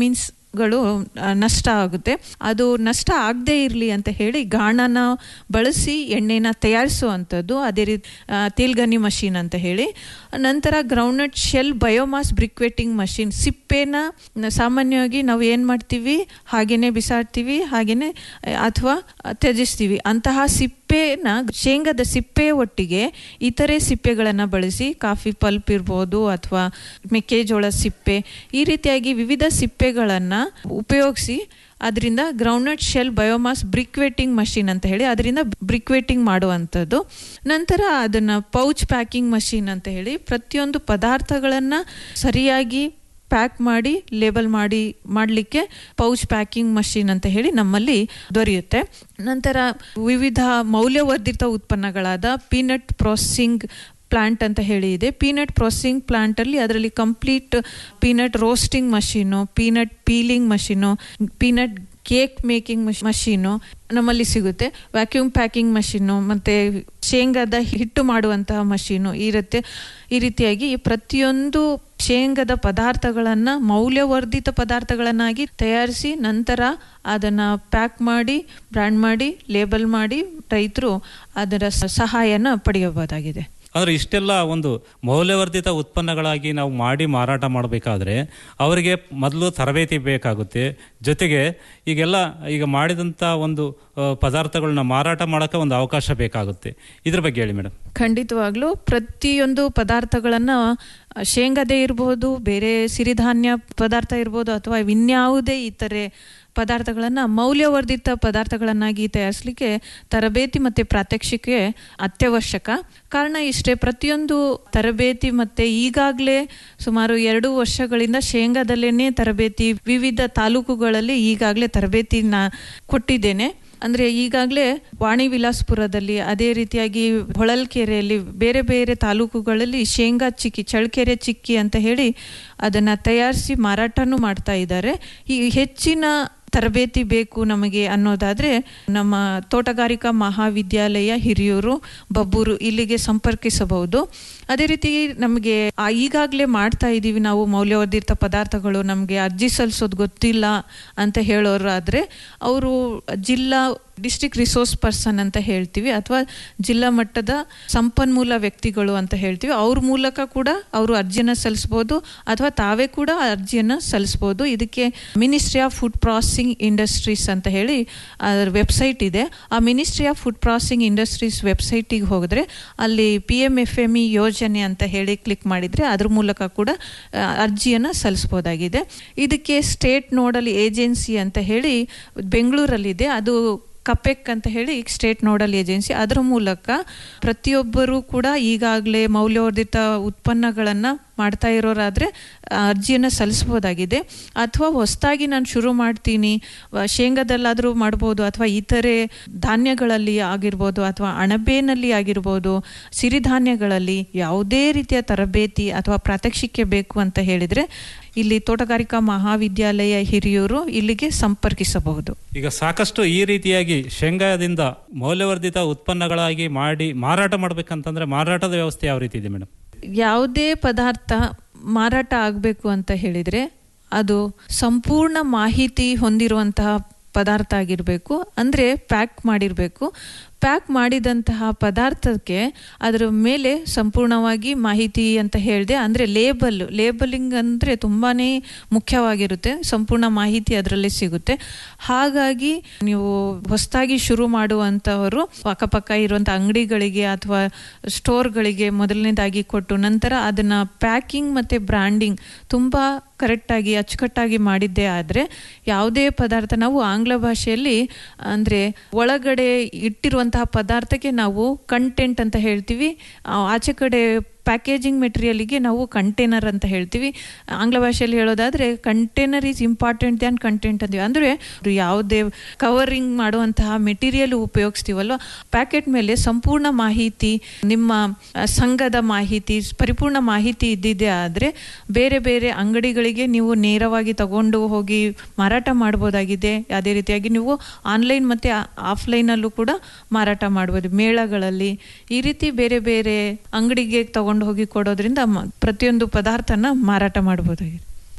ಗಳು ಆ, ನಷ್ಟ ಆಗುತ್ತೆ ಅದು ನಷ್ಟ ಆಗದೇ ಇರಲಿ ಅಂತ ಹೇಳಿ ಗಾಣನ ಬಳಸಿ ಎಣ್ಣೆನ ತಯಾರಿಸುವಂಥದ್ದು ಅದೇ ರೀತಿ ತೇಲ್ಗನಿ ಮಷೀನ್ ಅಂತ ಹೇಳಿ ನಂತರ groundnut shell biomass briquetting machine ಸಿಪ್ಪೆನ ನ- ಸಾಮಾನ್ಯವಾಗಿ ನಾವು ಏನು ಮಾಡ್ತೀವಿ ಹಾಗೇನೆ ಬಿಸಾಡ್ತೀವಿ ಹಾಗೇನೆ ಅಥವಾ ತ್ಯಜಿಸ್ತೀವಿ ಅಂತಹ ಸಿಪ್ಪೆನ ಶೇಂಗಾದ ಸಿಪ್ಪೆ ಒಟ್ಟಿಗೆ ಇತರೆ ಸಿಪ್ಪೆಗಳನ್ನು ಬಳಸಿ ಕಾಫಿ ಪಲ್ಪ್ ಇರ್ಬೋದು ಅಥವಾ ಮೆಕ್ಕೆಜೋಳ ಸಿಪ್ಪೆ ಈ ರೀತಿಯಾಗಿ ವಿವಿಧ ಸಿಪ್ಪೆಗಳನ್ನು ಉಪಯೋಗಿಸಿ ಅದರಿಂದ groundnut shell biomass briquetting machine ಅಂತ ಹೇಳಿ ಅದರಿಂದ ಬ್ರಿಕ್ವೇಟಿಂಗ್ ಮಾಡುವಂಥದ್ದು ನಂತರ ಅದನ್ನು ಪೌಚ್ ಪ್ಯಾಕಿಂಗ್ ಮಷೀನ್ ಅಂತ ಹೇಳಿ ಪ್ರತಿಯೊಂದು ಪದಾರ್ಥಗಳನ್ನು ಸರಿಯಾಗಿ ಪ್ಯಾಕ್ ಮಾಡಿ ಲೇಬಲ್ ಮಾಡಿ ಮಾಡಲಿಕ್ಕೆ ಪೌಚ್ ಪ್ಯಾಕಿಂಗ್ ಮಷೀನ್ ಅಂತ ಹೇಳಿ ನಮ್ಮಲ್ಲಿ ದೊರೆಯುತ್ತೆ ನಂತರ ವಿವಿಧ ಮೌಲ್ಯವರ್ಧಿತ ಉತ್ಪನ್ನಗಳಾದ ಪೀನಟ್ ಪ್ರೊಸೆಸಿಂಗ್ ಪ್ಲಾಂಟ್ ಅಂತ ಹೇಳಿ ಇದೆ ಪೀನಟ್ ಪ್ರೊಸೆಸಿಂಗ್ ಪ್ಲಾಂಟಲ್ಲಿ ಅದರಲ್ಲಿ complete peanut roasting machine peanut peeling machine peanut cake making machine ನಮ್ಮಲ್ಲಿ ಸಿಗುತ್ತೆ ವ್ಯಾಕ್ಯೂಮ್ ಪ್ಯಾಕಿಂಗ್ ಮಷೀನು ಮತ್ತು ಶೇಂಗಾದ ಹಿಟ್ಟು ಮಾಡುವಂತಹ ಮಷೀನು ಇರುತ್ತೆ ಈ ರೀತಿಯಾಗಿ ಪ್ರತಿಯೊಂದು ಶೇಂಗದ ಪದಾರ್ಥಗಳನ್ನು ಮೌಲ್ಯವರ್ಧಿತ ಪದಾರ್ಥಗಳನ್ನಾಗಿ ತಯಾರಿಸಿ ನಂತರ ಅದನ್ನು ಪ್ಯಾಕ್ ಮಾಡಿ ಬ್ರ್ಯಾಂಡ್ ಮಾಡಿ ಲೇಬಲ್ ಮಾಡಿ ರೈತರು ಅದರ ಸ- ಸಹಾಯನ ಪಡೆಯಬಹುದಾಗಿದೆ ಅಂದ್ರೆ ಇಷ್ಟೆಲ್ಲ ಒಂದು ಮೌಲ್ಯವರ್ಧಿತ ಉತ್ಪನ್ನಗಳಾಗಿ ನಾವು ಮಾಡಿ ಮಾರಾಟ ಮಾಡಬೇಕಾದ್ರೆ ಅವರಿಗೆ ಮೊದಲು ತರಬೇತಿ ಬೇಕಾಗುತ್ತೆ ಜೊತೆಗೆ ಈಗೆಲ್ಲ ಈಗ ಮಾಡಿದಂಥ ಒಂದು ಆ, ಪದಾರ್ಥಗಳನ್ನ ಮಾರಾಟ ಮಾಡೋಕ್ಕೆ ಒಂದು ಅವಕಾಶ ಬೇಕಾಗುತ್ತೆ ಇದ್ರ ಬಗ್ಗೆ ಹೇಳಿ ಮೇಡಮ್ ಖಂಡಿತವಾಗ್ಲೂ ಪ್ರತಿಯೊಂದು ಪದಾರ್ಥಗಳನ್ನು ಶೇಂಗದೇ ಇರಬಹುದು ಬೇರೆ ಸಿರಿಧಾನ್ಯ ಪದಾರ್ಥ ಇರ್ಬೋದು ಅಥವಾ ಇನ್ಯಾವುದೇ ಇತರೆ ಪದಾರ್ಥಗಳನ್ನು ಮೌಲ್ಯವರ್ಧಿತ ಪದಾರ್ಥಗಳನ್ನಾಗಿ ತಯಾರಿಸಲಿಕ್ಕೆ ತರಬೇತಿ ಮತ್ತು ಪ್ರಾತ್ಯಕ್ಷಿಕೆ ಅತ್ಯವಶ್ಯಕ ಕಾರಣ ಇಷ್ಟೇ ಪ್ರತಿಯೊಂದು ತರಬೇತಿ ಮತ್ತು ಈಗಾಗಲೇ ಸುಮಾರು ಎರಡು ವರ್ಷಗಳಿಂದ ಶೇಂಗಾದಲ್ಲೇ ತರಬೇತಿ ವಿವಿಧ ತಾಲೂಕುಗಳಲ್ಲಿ ಈಗಾಗಲೇ ತರಬೇತಿನ ಕೊಟ್ಟಿದ್ದೇನೆ ಅಂದರೆ ಈಗಾಗಲೇ ವಾಣಿ ವಿಲಾಸ್ಪುರದಲ್ಲಿ ಅದೇ ರೀತಿಯಾಗಿ ಹೊಳಲ್ಕೆರೆಯಲ್ಲಿ ಬೇರೆ ಬೇರೆ ತಾಲೂಕುಗಳಲ್ಲಿ ಶೇಂಗಾ ಚಿಕ್ಕಿ ಚಳ್ಳಕೆರೆ ಚಿಕ್ಕಿ ಅಂತ ಹೇಳಿ ಅದನ್ನು ತಯಾರಿಸಿ ಮಾರಾಟನೂ ಮಾಡ್ತಾ ಇದ್ದಾರೆ ಈ ಹೆಚ್ಚಿನ ತರಬೇತಿ ಬೇಕು ನಮಗೆ ಅನ್ನೋದಾದರೆ ನಮ್ಮ ತೋಟಗಾರಿಕಾ ಮಹಾವಿದ್ಯಾಲಯ ಹಿರಿಯೂರು ಬಬ್ಬೂರು ಇಲ್ಲಿಗೆ ಸಂಪರ್ಕಿಸಬಹುದು ಅದೇ ರೀತಿ ನಮಗೆ ಈಗಾಗಲೇ ಮಾಡ್ತಾ ಇದ್ದೀವಿ ನಾವು ಮೌಲ್ಯವರ್ಧಿತ ಪದಾರ್ಥಗಳು ನಮಗೆ ಅರ್ಜಿ ಸಲ್ಲಿಸೋದು ಗೊತ್ತಿಲ್ಲ ಅಂತ ಹೇಳೋರಾದರೆ ಅವರು ಜಿಲ್ಲಾ ಡಿಸ್ಟ್ರಿಕ್ಟ್ ರಿಸೋರ್ಸ್ ಪರ್ಸನ್ ಅಂತ ಹೇಳ್ತೀವಿ ಅಥವಾ ಜಿಲ್ಲಾ ಮಟ್ಟದ ಸಂಪನ್ಮೂಲ ವ್ಯಕ್ತಿಗಳು ಅಂತ ಹೇಳ್ತೀವಿ ಅವ್ರ ಮೂಲಕ ಕೂಡ ಅವರು ಅರ್ಜಿಯನ್ನು ಸಲ್ಲಿಸ್ಬೋದು ಅಥವಾ ತಾವೇ ಕೂಡ ಅರ್ಜಿಯನ್ನು ಸಲ್ಲಿಸ್ಬೋದು ಇದಕ್ಕೆ ministry of food processing industries ಅಂತ ಹೇಳಿ ಅದರ ವೆಬ್ಸೈಟ್ ಇದೆ ಆ ministry of food processing industries ವೆಬ್ಸೈಟಿಗೆ ಹೋಗಿದ್ರೆ ಅಲ್ಲಿ P M F M E ಯೋಜನೆ ಅಂತ ಹೇಳಿ ಕ್ಲಿಕ್ ಮಾಡಿದರೆ ಅದ್ರ ಮೂಲಕ ಕೂಡ ಆ, ಅರ್ಜಿಯನ್ನು ಸಲ್ಲಿಸ್ಬೋದಾಗಿದೆ ಇದಕ್ಕೆ ಸ್ಟೇಟ್ ನೋಡಲ್ ಏಜೆನ್ಸಿ ಅಂತ ಹೇಳಿ ಬೆಂಗಳೂರಲ್ಲಿದೆ ಅದು ಕಪೆಕ್ ಅಂತ ಹೇಳಿ ಸ್ಟೇಟ್ ನೋಡಲ್ ಏಜೆನ್ಸಿ ಅದರ ಮೂಲಕ ಪ್ರತಿಯೊಬ್ಬರೂ ಕೂಡ ಈಗಾಗಲೇ ಮೌಲ್ಯವರ್ಧಿತ ಉತ್ಪನ್ನಗಳನ್ನು ಮಾಡ್ತಾ ಇರೋರಾದರೆ ಅರ್ಜಿಯನ್ನು ಸಲ್ಲಿಸ್ಬೋದಾಗಿದೆ ಅಥವಾ ಹೊಸದಾಗಿ ನಾನು ಶುರು ಮಾಡ್ತೀನಿ ವ- ಶೇಂಗಾದಲ್ಲಾದರೂ ಮಾಡ್ಬೋದು ಅಥವಾ ಇತರೆ ಧಾನ್ಯಗಳಲ್ಲಿ ಆಗಿರ್ಬೋದು ಅಥವಾ ಅಣಬೆನಲ್ಲಿ ಆಗಿರ್ಬೋದು ಸಿರಿಧಾನ್ಯಗಳಲ್ಲಿ ಯಾವುದೇ ರೀತಿಯ ತರಬೇತಿ ಅಥವಾ ಪ್ರಾತ್ಯಕ್ಷಿಕೆ ಬೇಕು ಅಂತ ಹೇಳಿದರೆ ಇಲ್ಲಿ ತೋಟಗಾರಿಕಾ ಮಹಾವಿದ್ಯಾಲಯ ಹಿರಿಯೂರು ಇಲ್ಲಿಗೆ ಸಂಪರ್ಕಿಸಬಹುದು ಈಗ ಸಾಕಷ್ಟು ಈ ರೀತಿಯಾಗಿ ಶೇಂಗಾದಿಂದ ಮೌಲ್ಯವರ್ಧಿತ ಉತ್ಪನ್ನಗಳಾಗಿ ಮಾಡಿ ಮಾರಾಟ ಮಾಡ್ಬೇಕಂತಂದ್ರೆ ಮಾರಾಟದ ವ್ಯವಸ್ಥೆ ಯಾವ ರೀತಿ ಇದೆ ಮೇಡಮ್ ಯಾವುದೇ ಪದಾರ್ಥ ಮಾರಾಟ ಆಗಬೇಕು ಅಂತ ಹೇಳಿದರೆ ಅದು ಸಂಪೂರ್ಣ ಮಾಹಿತಿ ಹೊಂದಿರುವಂತಹ ಪದಾರ್ಥ ಆಗಿರಬೇಕು ಅಂದರೆ ಪ್ಯಾಕ್ ಮಾಡಿರಬೇಕು ಪ್ಯಾಕ್ ಮಾಡಿದಂತಹ ಪದಾರ್ಥಕ್ಕೆ ಅದರ ಮೇಲೆ ಸಂಪೂರ್ಣವಾಗಿ ಮಾಹಿತಿ ಅಂತ ಹೇಳಿದೆ ಅಂದರೆ ಲೇಬಲ್ ಲೇಬಲಿಂಗ್ ಅಂದರೆ ತುಂಬಾ ಮುಖ್ಯವಾಗಿರುತ್ತೆ ಸಂಪೂರ್ಣ ಮಾಹಿತಿ ಅದರಲ್ಲಿ ಸಿಗುತ್ತೆ ಹಾಗಾಗಿ ನೀವು ಹೊಸದಾಗಿ ಶುರು ಮಾಡುವಂಥವರು ಅಕ್ಕಪಕ್ಕ ಇರುವಂಥ ಅಂಗಡಿಗಳಿಗೆ ಅಥವಾ ಸ್ಟೋರ್ಗಳಿಗೆ ಮೊದಲನೇದಾಗಿ ಕೊಟ್ಟು ನಂತರ ಅದನ್ನು ಪ್ಯಾಕಿಂಗ್ ಮತ್ತು ಬ್ರ್ಯಾಂಡಿಂಗ್ ತುಂಬ ಕರೆಕ್ಟಾಗಿ ಅಚ್ಚುಕಟ್ಟಾಗಿ ಮಾಡಿದ್ದೇ ಆದರೆ ಯಾವುದೇ ಪದಾರ್ಥ ನಾವು ಆಂಗ್ಲ ಭಾಷೆಯಲ್ಲಿ ಅಂದರೆ ಒಳಗಡೆ ಇಟ್ಟಿರುವಂತಹ ಪದಾರ್ಥಕ್ಕೆ ನಾವು ಕಂಟೆಂಟ್ ಅಂತ ಹೇಳ್ತೀವಿ ಆ, ಆಚೆ ಕಡೆ ಪ್ಯಾಕೇಜಿಂಗ್ ಮೆಟೀರಿಯಲಿಗೆ ನಾವು ಕಂಟೈನರ್ ಅಂತ ಹೇಳ್ತೀವಿ ಆಂಗ್ಲ ಭಾಷೆಯಲ್ಲಿ ಹೇಳೋದಾದರೆ container is important than content ಅಂತೀವಿ ಅಂದರೆ ಯಾವುದೇ ಕವರಿಂಗ್ ಮಾಡುವಂತಹ ಮೆಟೀರಿಯಲ್ ಉಪಯೋಗಿಸ್ತೀವಲ್ವ ಪ್ಯಾಕೆಟ್ ಮೇಲೆ ಸಂಪೂರ್ಣ ಮಾಹಿತಿ ನಿಮ್ಮ ಆ, ಸಂಘದ ಮಾಹಿತಿ ಪರಿಪೂರ್ಣ ಮಾಹಿತಿ ಇದ್ದಿದೆ ಆದರೆ ಬೇರೆ ಬೇರೆ ಅಂಗಡಿಗಳಿಗೆ ನೀವು ನೇರವಾಗಿ ತಗೊಂಡು ಹೋಗಿ ಮಾರಾಟ ಮಾಡ್ಬೋದಾಗಿದೆ ಅದೇ ರೀತಿಯಾಗಿ ನೀವು ಆನ್ಲೈನ್ ಮತ್ತು ಆಫ್ಲೈನಲ್ಲೂ ಕೂಡ ಮಾರಾಟ ಮಾಡ್ಬೋದು ಮೇಳಗಳಲ್ಲಿ ಈ ರೀತಿ ಬೇರೆ ಬೇರೆ ಅಂಗಡಿಗೆ ತಗೊಂಡು ಹೋಗಿ ಕೊಡೋದ್ರಿಂದ ಮ- ಪ್ರತಿಯೊಂದು ಪದಾರ್ಥನ ಮಾರಾಟ ಮಾಡ್ಬೋದಾಗಿದೆ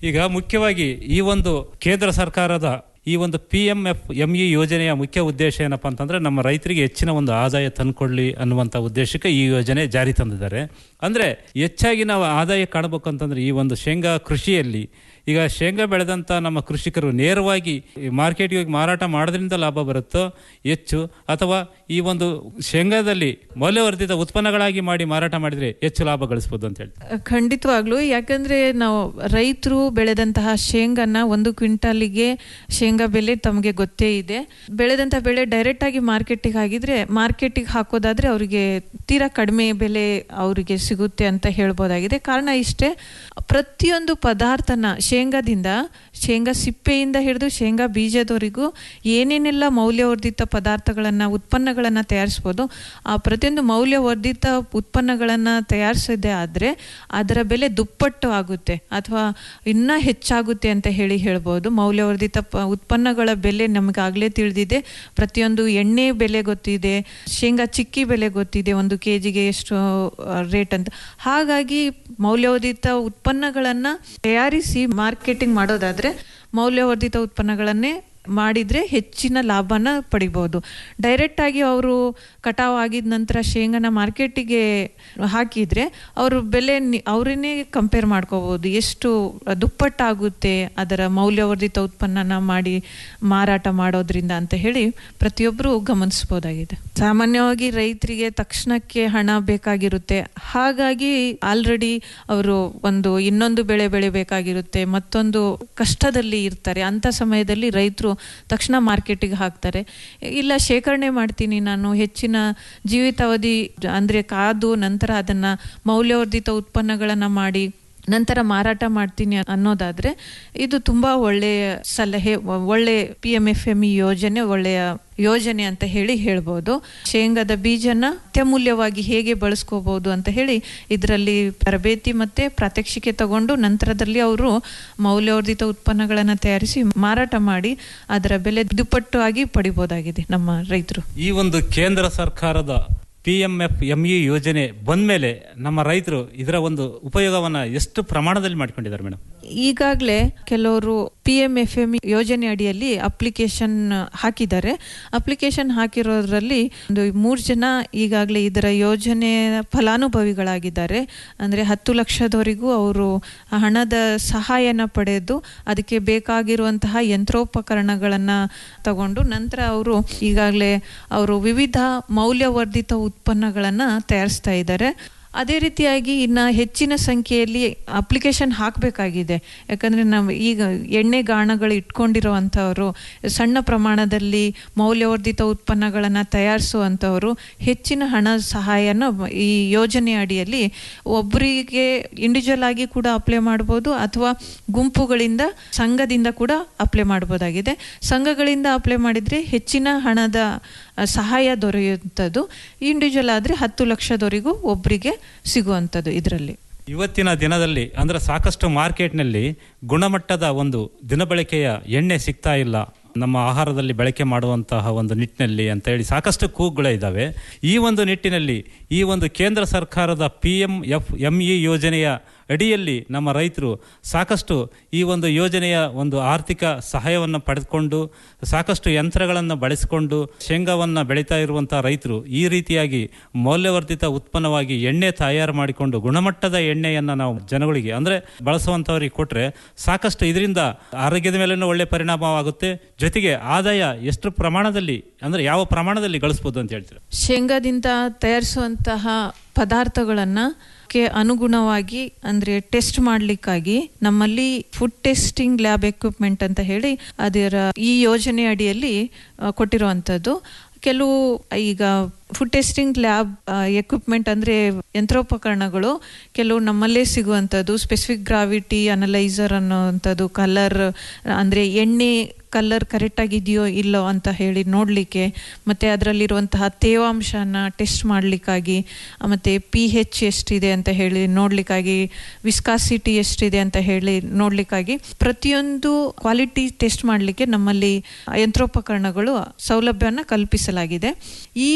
ಈಗ ಮುಖ್ಯವಾಗಿ ಈ ಒಂದು ಕೇಂದ್ರ ಸರ್ಕಾರದ ಈ ಒಂದು P M F M E ಯೋಜನೆಯ ಮುಖ್ಯ ಉದ್ದೇಶ ಏನಪ್ಪಾ ಅಂತಂದ್ರೆ ನಮ್ಮ ರೈತರಿಗೆ ಹೆಚ್ಚಿನ ಒಂದು ಆದಾಯ ತಂದ್ಕೊಳ್ಳಿ ಅನ್ನುವಂಥ ಉದ್ದೇಶಕ್ಕೆ ಈ ಯೋಜನೆ ಜಾರಿ ತಂದಿದ್ದಾರೆ ಅಂದ್ರೆ ಹೆಚ್ಚಾಗಿ ನಾವು ಆದಾಯ ಕಾಣಬೇಕು ಅಂತಂದ್ರೆ ಈ ಒಂದು ಶೇಂಗಾ ಕೃಷಿಯಲ್ಲಿ ಈಗ ಶೇಂಗಾ ಬೆಳೆದಂಥ ನಮ್ಮ ಕೃಷಿಕರು ನೇರವಾಗಿ ಮಾರ್ಕೆಟ್ಗೆ ಹೋಗಿ ಮಾರಾಟ ಮಾಡೋದ್ರಿಂದ ಲಾಭ ಬರುತ್ತೋ ಹೆಚ್ಚು ಅಥವಾ ಈ ಒಂದು ಶೇಂಗಾದಲ್ಲಿ ಮೌಲ್ಯವರ್ಧಿತ ಉತ್ಪನ್ನಗಳಾಗಿ ಮಾಡಿ ಮಾರಾಟ ಮಾಡಿದ್ರೆ ಹೆಚ್ಚು ಲಾಭ ಗಳಿಸ್ಬೋದು ಅಂತ ಹೇಳಿ ಖಂಡಿತವಾಗ್ಲು ಯಾಕಂದ್ರೆ ನಾವು ರೈತರು ಬೆಳೆದಂತಹ ಶೇಂಗಾನ ಒಂದು ಕ್ವಿಂಟಾಲಿಗೆ ಶೇಂಗಾ ಬೆಲೆ ತಮಗೆ ಗೊತ್ತೇ ಇದೆ ಬೆಳೆದಂತಹ ಬೆಳೆ ಡೈರೆಕ್ಟ್ ಆಗಿ ಮಾರ್ಕೆಟಿಗೆ ಆಗಿದ್ರೆ ಮಾರ್ಕೆಟಿಗೆ ಹಾಕೋದಾದ್ರೆ ಅವರಿಗೆ ತೀರಾ ಕಡಿಮೆ ಬೆಲೆ ಅವರಿಗೆ ಸಿಗುತ್ತೆ ಅಂತ ಹೇಳ್ಬೋದಾಗಿದೆ ಕಾರಣ ಇಷ್ಟೇ ಪ್ರತಿಯೊಂದು ಪದಾರ್ಥನ ಶೇಂಗಾದಿಂದ ಶೇಂಗಾ ಸಿಪ್ಪೆಯಿಂದ ಹಿಡಿದು ಶೇಂಗಾ ಬೀಜದವರೆಗೂ ಏನೇನೆಲ್ಲ ಮೌಲ್ಯವರ್ಧಿತ ಪದಾರ್ಥಗಳನ್ನು ಉತ್ಪನ್ನಗಳನ್ನು ತಯಾರಿಸ್ಬೋದು ಆ ಪ್ರತಿಯೊಂದು ಮೌಲ್ಯವರ್ಧಿತ ಉತ್ಪನ್ನಗಳನ್ನು ತಯಾರಿಸಿದೆ ಆದರೆ ಅದರ ಬೆಲೆ ದುಪ್ಪಟ್ಟು ಆಗುತ್ತೆ ಅಥವಾ ಇನ್ನೂ ಹೆಚ್ಚಾಗುತ್ತೆ ಅಂತ ಹೇಳಿ ಹೇಳ್ಬೋದು ಮೌಲ್ಯವರ್ಧಿತ ಪ ಉತ್ಪನ್ನಗಳ ಬೆಲೆ ನಮಗಾಗಲೇ ತಿಳಿದಿದೆ ಪ್ರತಿಯೊಂದು ಎಣ್ಣೆ ಬೆಲೆ ಗೊತ್ತಿದೆ ಶೇಂಗಾ ಚಿಕ್ಕಿ ಬೆಲೆ ಗೊತ್ತಿದೆ ಒಂದು ಕೆ ಜಿಗೆ ಎಷ್ಟು ರೇಟ್ ಅಂತ ಹಾಗಾಗಿ ಮೌಲ್ಯವರ್ಧಿತ ಉತ್ಪನ್ನಗಳನ್ನು ತಯಾರಿಸಿ ಮಾರ್ಕೆಟಿಂಗ್ ಮಾಡೋದಾದರೆ ಮೌಲ್ಯವರ್ಧಿತ ಉತ್ಪನ್ನಗಳನ್ನೇ ಮಾಡಿದರೆ ಹೆಚ್ಚಿನ ಲಾಭನ ಪಡಿಬೋದು ಡೈರೆಕ್ಟಾಗಿ ಅವರು ಕಟಾವು ಆಗಿದ ನಂತರ ಶೇಂಗಾನ ಮಾರ್ಕೆಟಿಗೆ ಹಾಕಿದರೆ ಅವರು ಬೆಲೆ ಅವರನ್ನೇ ಕಂಪೇರ್ ಮಾಡ್ಕೋಬೋದು ಎಷ್ಟು ದುಪ್ಪಟ್ಟಾಗುತ್ತೆ ಅದರ ಮೌಲ್ಯವರ್ಧಿತ ಉತ್ಪನ್ನನ ಮಾಡಿ ಮಾರಾಟ ಮಾಡೋದ್ರಿಂದ ಅಂತ ಹೇಳಿ ಪ್ರತಿಯೊಬ್ಬರು ಗಮನಿಸ್ಬೋದಾಗಿದೆ ಸಾಮಾನ್ಯವಾಗಿ ರೈತರಿಗೆ ತಕ್ಷಣಕ್ಕೆ ಹಣ ಬೇಕಾಗಿರುತ್ತೆ ಹಾಗಾಗಿ ಆಲ್ರೆಡಿ ಅವರು ಒಂದು ಇನ್ನೊಂದು ಬೆಳೆ ಬೆಳಿಬೇಕಾಗಿರುತ್ತೆ ಮತ್ತೊಂದು ಕಷ್ಟದಲ್ಲಿ ಇರ್ತಾರೆ ಅಂಥ ಸಮಯದಲ್ಲಿ ರೈತರು ತಕ್ಷಣ ಮಾರ್ಕೆಟಿಗೆ ಹಾಕ್ತಾರೆ ಇಲ್ಲ ಶೇಖರಣೆ ಮಾಡ್ತೀನಿ ನಾನು ಹೆಚ್ಚಿನ ಜೀವಿತಾವಧಿ ಅಂದರೆ ಕಾದು ನಂತರ ಅದನ್ನು ಮೌಲ್ಯವರ್ಧಿತ ಉತ್ಪನ್ನಗಳನ್ನು ಮಾಡಿ ನಂತರ ಮಾರಾಟ ಮಾಡ್ತೀನಿ ಅನ್ನೋದಾದರೆ ಇದು ತುಂಬ ಒಳ್ಳೆಯ ಸಲಹೆ ಒಳ್ಳೆ P M F M E ಯೋಜನೆ ಒಳ್ಳೆಯ ಯೋಜನೆ ಅಂತ ಹೇಳಿ ಹೇಳ್ಬೋದು ಶೇಂಗಾದ ಬೀಜನ ಅತ್ಯಮೂಲ್ಯವಾಗಿ ಹೇಗೆ ಬಳಸ್ಕೋಬಹುದು ಅಂತ ಹೇಳಿ ಇದರಲ್ಲಿ ತರಬೇತಿ ಮತ್ತೆ ಪ್ರಾತ್ಯಕ್ಷಿಕೆ ತಗೊಂಡು ನಂತರದಲ್ಲಿ ಅವರು ಮೌಲ್ಯವರ್ಧಿತ ಉತ್ಪನ್ನಗಳನ್ನು ತಯಾರಿಸಿ ಮಾರಾಟ ಮಾಡಿ ಅದರ ಬೆಲೆ ದುಪ್ಪಟ್ಟು ಆಗಿ ಪಡಿಬೋದಾಗಿದೆ ನಮ್ಮ ರೈತರು ಈ ಒಂದು ಕೇಂದ್ರ ಸರ್ಕಾರದ P M F M E ಯೋಜನೆ ಬಂದ್ಮೇಲೆ ನಮ್ಮ ರೈತರು ಇದರ ಒಂದು ಉಪಯೋಗವನ್ನ ಎಷ್ಟು ಪ್ರಮಾಣದಲ್ಲಿ ಮಾಡ್ಕೊಂಡಿದ್ದಾರೆ ಮೇಡಮ್ ಈಗಾಗಲೇ ಕೆಲವರು ಪಿ ಎಂ ಎಫ್ ಎಂ ಯೋಜನೆ ಅಡಿಯಲ್ಲಿ ಅಪ್ಲಿಕೇಶನ್ ಹಾಕಿದ್ದಾರೆ ಅಪ್ಲಿಕೇಶನ್ ಹಾಕಿರೋದ್ರಲ್ಲಿ ಒಂದು ಮೂರು ಜನ ಈಗಾಗಲೇ ಇದರ ಯೋಜನೆ ಫಲಾನುಭವಿಗಳಾಗಿದ್ದಾರೆ ಅಂದರೆ ಹತ್ತು ಲಕ್ಷದವರೆಗೂ ಅವರು ಹಣದ ಸಹಾಯನ ಪಡೆದು ಅದಕ್ಕೆ ಬೇಕಾಗಿರುವಂತಹ ಯಂತ್ರೋಪಕರಣಗಳನ್ನು ತಗೊಂಡು ನಂತರ ಅವರು ಈಗಾಗಲೇ ಅವರು ವಿವಿಧ ಮೌಲ್ಯವರ್ಧಿತ ಉತ್ಪನ್ನಗಳನ್ನು ತಯಾರಿಸ್ತಾ ಇದ್ದಾರೆ ಅದೇ ರೀತಿಯಾಗಿ ಇನ್ನು ಹೆಚ್ಚಿನ ಸಂಖ್ಯೆಯಲ್ಲಿ ಅಪ್ಲಿಕೇಶನ್ ಹಾಕಬೇಕಾಗಿದೆ ಯಾಕಂದರೆ ನಾವು ಈಗ ಎಣ್ಣೆ ಗಾಣಗಳು ಇಟ್ಕೊಂಡಿರುವಂಥವರು ಸಣ್ಣ ಪ್ರಮಾಣದಲ್ಲಿ ಮೌಲ್ಯವರ್ಧಿತ ಉತ್ಪನ್ನಗಳನ್ನು ತಯಾರಿಸುವಂಥವರು ಹೆಚ್ಚಿನ ಹಣ ಸಹಾಯನ ಈ ಯೋಜನೆ ಅಡಿಯಲ್ಲಿ ಒಬ್ಬರಿಗೆ ಇಂಡಿವಿಜುವಲ್ ಆಗಿ ಕೂಡ ಅಪ್ಲೈ ಮಾಡ್ಬೋದು ಅಥವಾ ಗುಂಪುಗಳಿಂದ ಸಂಘದಿಂದ ಕೂಡ ಅಪ್ಲೈ ಮಾಡ್ಬೋದಾಗಿದೆ ಸಂಘಗಳಿಂದ ಅಪ್ಲೈ ಮಾಡಿದರೆ ಹೆಚ್ಚಿನ ಹಣದ ಸಹಾಯ ದೊರೆಯುವಂಥದ್ದು ಇಂಡಿವಿಜುವಲ್ ಆದರೆ ಹತ್ತು ಲಕ್ಷದವರೆಗೂ ಒಬ್ಬರಿಗೆ ಸಿಗುವಂಥದ್ದು ಇದರಲ್ಲಿ ಇವತ್ತಿನ ದಿನದಲ್ಲಿ ಅಂದ್ರೆ ಸಾಕಷ್ಟು ಮಾರ್ಕೆಟ್ನಲ್ಲಿ ಗುಣಮಟ್ಟದ ಒಂದು ದಿನಬಳಕೆಯ ಎಣ್ಣೆ ಸಿಗ್ತಾ ಇಲ್ಲ ನಮ್ಮ ಆಹಾರದಲ್ಲಿ ಬಳಕೆ ಮಾಡುವಂತಹ ಒಂದು ನಿಟ್ಟಿನಲ್ಲಿ ಅಂತ ಹೇಳಿ ಸಾಕಷ್ಟು ಕೂಗುಗಳೇ ಇದ್ದಾವೆ ಈ ಒಂದು ನಿಟ್ಟಿನಲ್ಲಿ ಈ ಒಂದು ಕೇಂದ್ರ ಸರ್ಕಾರದ P M F M E ಯೋಜನೆಯ ಅಡಿಯಲ್ಲಿ ನಮ್ಮ ರೈತರು ಸಾಕಷ್ಟು ಈ ಒಂದು ಯೋಜನೆಯ ಒಂದು ಆರ್ಥಿಕ ಸಹಾಯವನ್ನು ಪಡೆದುಕೊಂಡು ಸಾಕಷ್ಟು ಯಂತ್ರಗಳನ್ನು ಬಳಸಿಕೊಂಡು ಶೇಂಗಾವನ್ನು ಬೆಳೀತಾ ಇರುವಂತಹ ರೈತರು ಈ ರೀತಿಯಾಗಿ ಮೌಲ್ಯವರ್ಧಿತ ಉತ್ಪನ್ನವಾಗಿ ಎಣ್ಣೆ ತಯಾರು ಮಾಡಿಕೊಂಡು ಗುಣಮಟ್ಟದ ಎಣ್ಣೆಯನ್ನು ನಾವು ಜನಗಳಿಗೆ ಅಂದರೆ ಬಳಸುವಂಥವ್ರಿಗೆ ಕೊಟ್ಟರೆ ಸಾಕಷ್ಟು ಇದರಿಂದ ಆರೋಗ್ಯದ ಮೇಲೂ ಒಳ್ಳೆ ಪರಿಣಾಮವಾಗುತ್ತೆ ಜೊತೆಗೆ ಆದಾಯ ಎಷ್ಟು ಪ್ರಮಾಣದಲ್ಲಿ ಅಂದರೆ ಯಾವ ಪ್ರಮಾಣದಲ್ಲಿ ಗಳಿಸ್ಬೋದು ಅಂತ ಹೇಳ್ತೀರಾ ಶೇಂಗಾದಿಂದ ತಯಾರಿಸುವಂತಹ ಪದಾರ್ಥಗಳನ್ನು ಕ್ಕೆ ಅನುಗುಣವಾಗಿ ಅಂದರೆ ಟೆಸ್ಟ್ ಮಾಡಲಿಕ್ಕಾಗಿ ನಮ್ಮಲ್ಲಿ ಫುಡ್ ಟೆಸ್ಟಿಂಗ್ ಲ್ಯಾಬ್ ಎಕ್ವಿಪ್ಮೆಂಟ್ ಅಂತ ಹೇಳಿ ಅದರ ಈ ಯೋಜನೆ ಅಡಿಯಲ್ಲಿ ಕೊಟ್ಟಿರುವಂಥದ್ದು ಕೆಲವು ಈಗ ಫುಡ್ ಟೆಸ್ಟಿಂಗ್ ಲ್ಯಾಬ್ ಎಕ್ವಿಪ್ಮೆಂಟ್ ಅಂದರೆ ಯಂತ್ರೋಪಕರಣಗಳು ಕೆಲವು ನಮ್ಮಲ್ಲೇ ಸಿಗುವಂಥದ್ದು ಸ್ಪೆಸಿಫಿಕ್ ಗ್ರಾವಿಟಿ ಅನಲೈಸರ್ ಅನ್ನೋವಂಥದ್ದು ಕಲರ್ ಅಂದರೆ ಎಣ್ಣೆ ಕಲರ್ ಕರೆಕ್ಟಾಗಿದೆಯೋ ಇಲ್ಲೋ ಅಂತ ಹೇಳಿ ನೋಡಲಿಕ್ಕೆ ಮತ್ತು ಅದರಲ್ಲಿರುವಂತಹ ತೇವಾಂಶನ ಟೆಸ್ಟ್ ಮಾಡಲಿಕ್ಕಾಗಿ ಮತ್ತು ಪಿ ಹೆಚ್ ಎಷ್ಟಿದೆ ಅಂತ ಹೇಳಿ ನೋಡಲಿಕ್ಕಾಗಿ ವಿಸ್ಕಾಸಿಟಿ ಎಷ್ಟಿದೆ ಅಂತ ಹೇಳಿ ನೋಡಲಿಕ್ಕಾಗಿ ಪ್ರತಿಯೊಂದು ಕ್ವಾಲಿಟಿ ಟೆಸ್ಟ್ ಮಾಡಲಿಕ್ಕೆ ನಮ್ಮಲ್ಲಿ ಯಂತ್ರೋಪಕರಣಗಳು ಸೌಲಭ್ಯನ ಕಲ್ಪಿಸಲಾಗಿದೆ ಈ ಯಂತ್ರೋ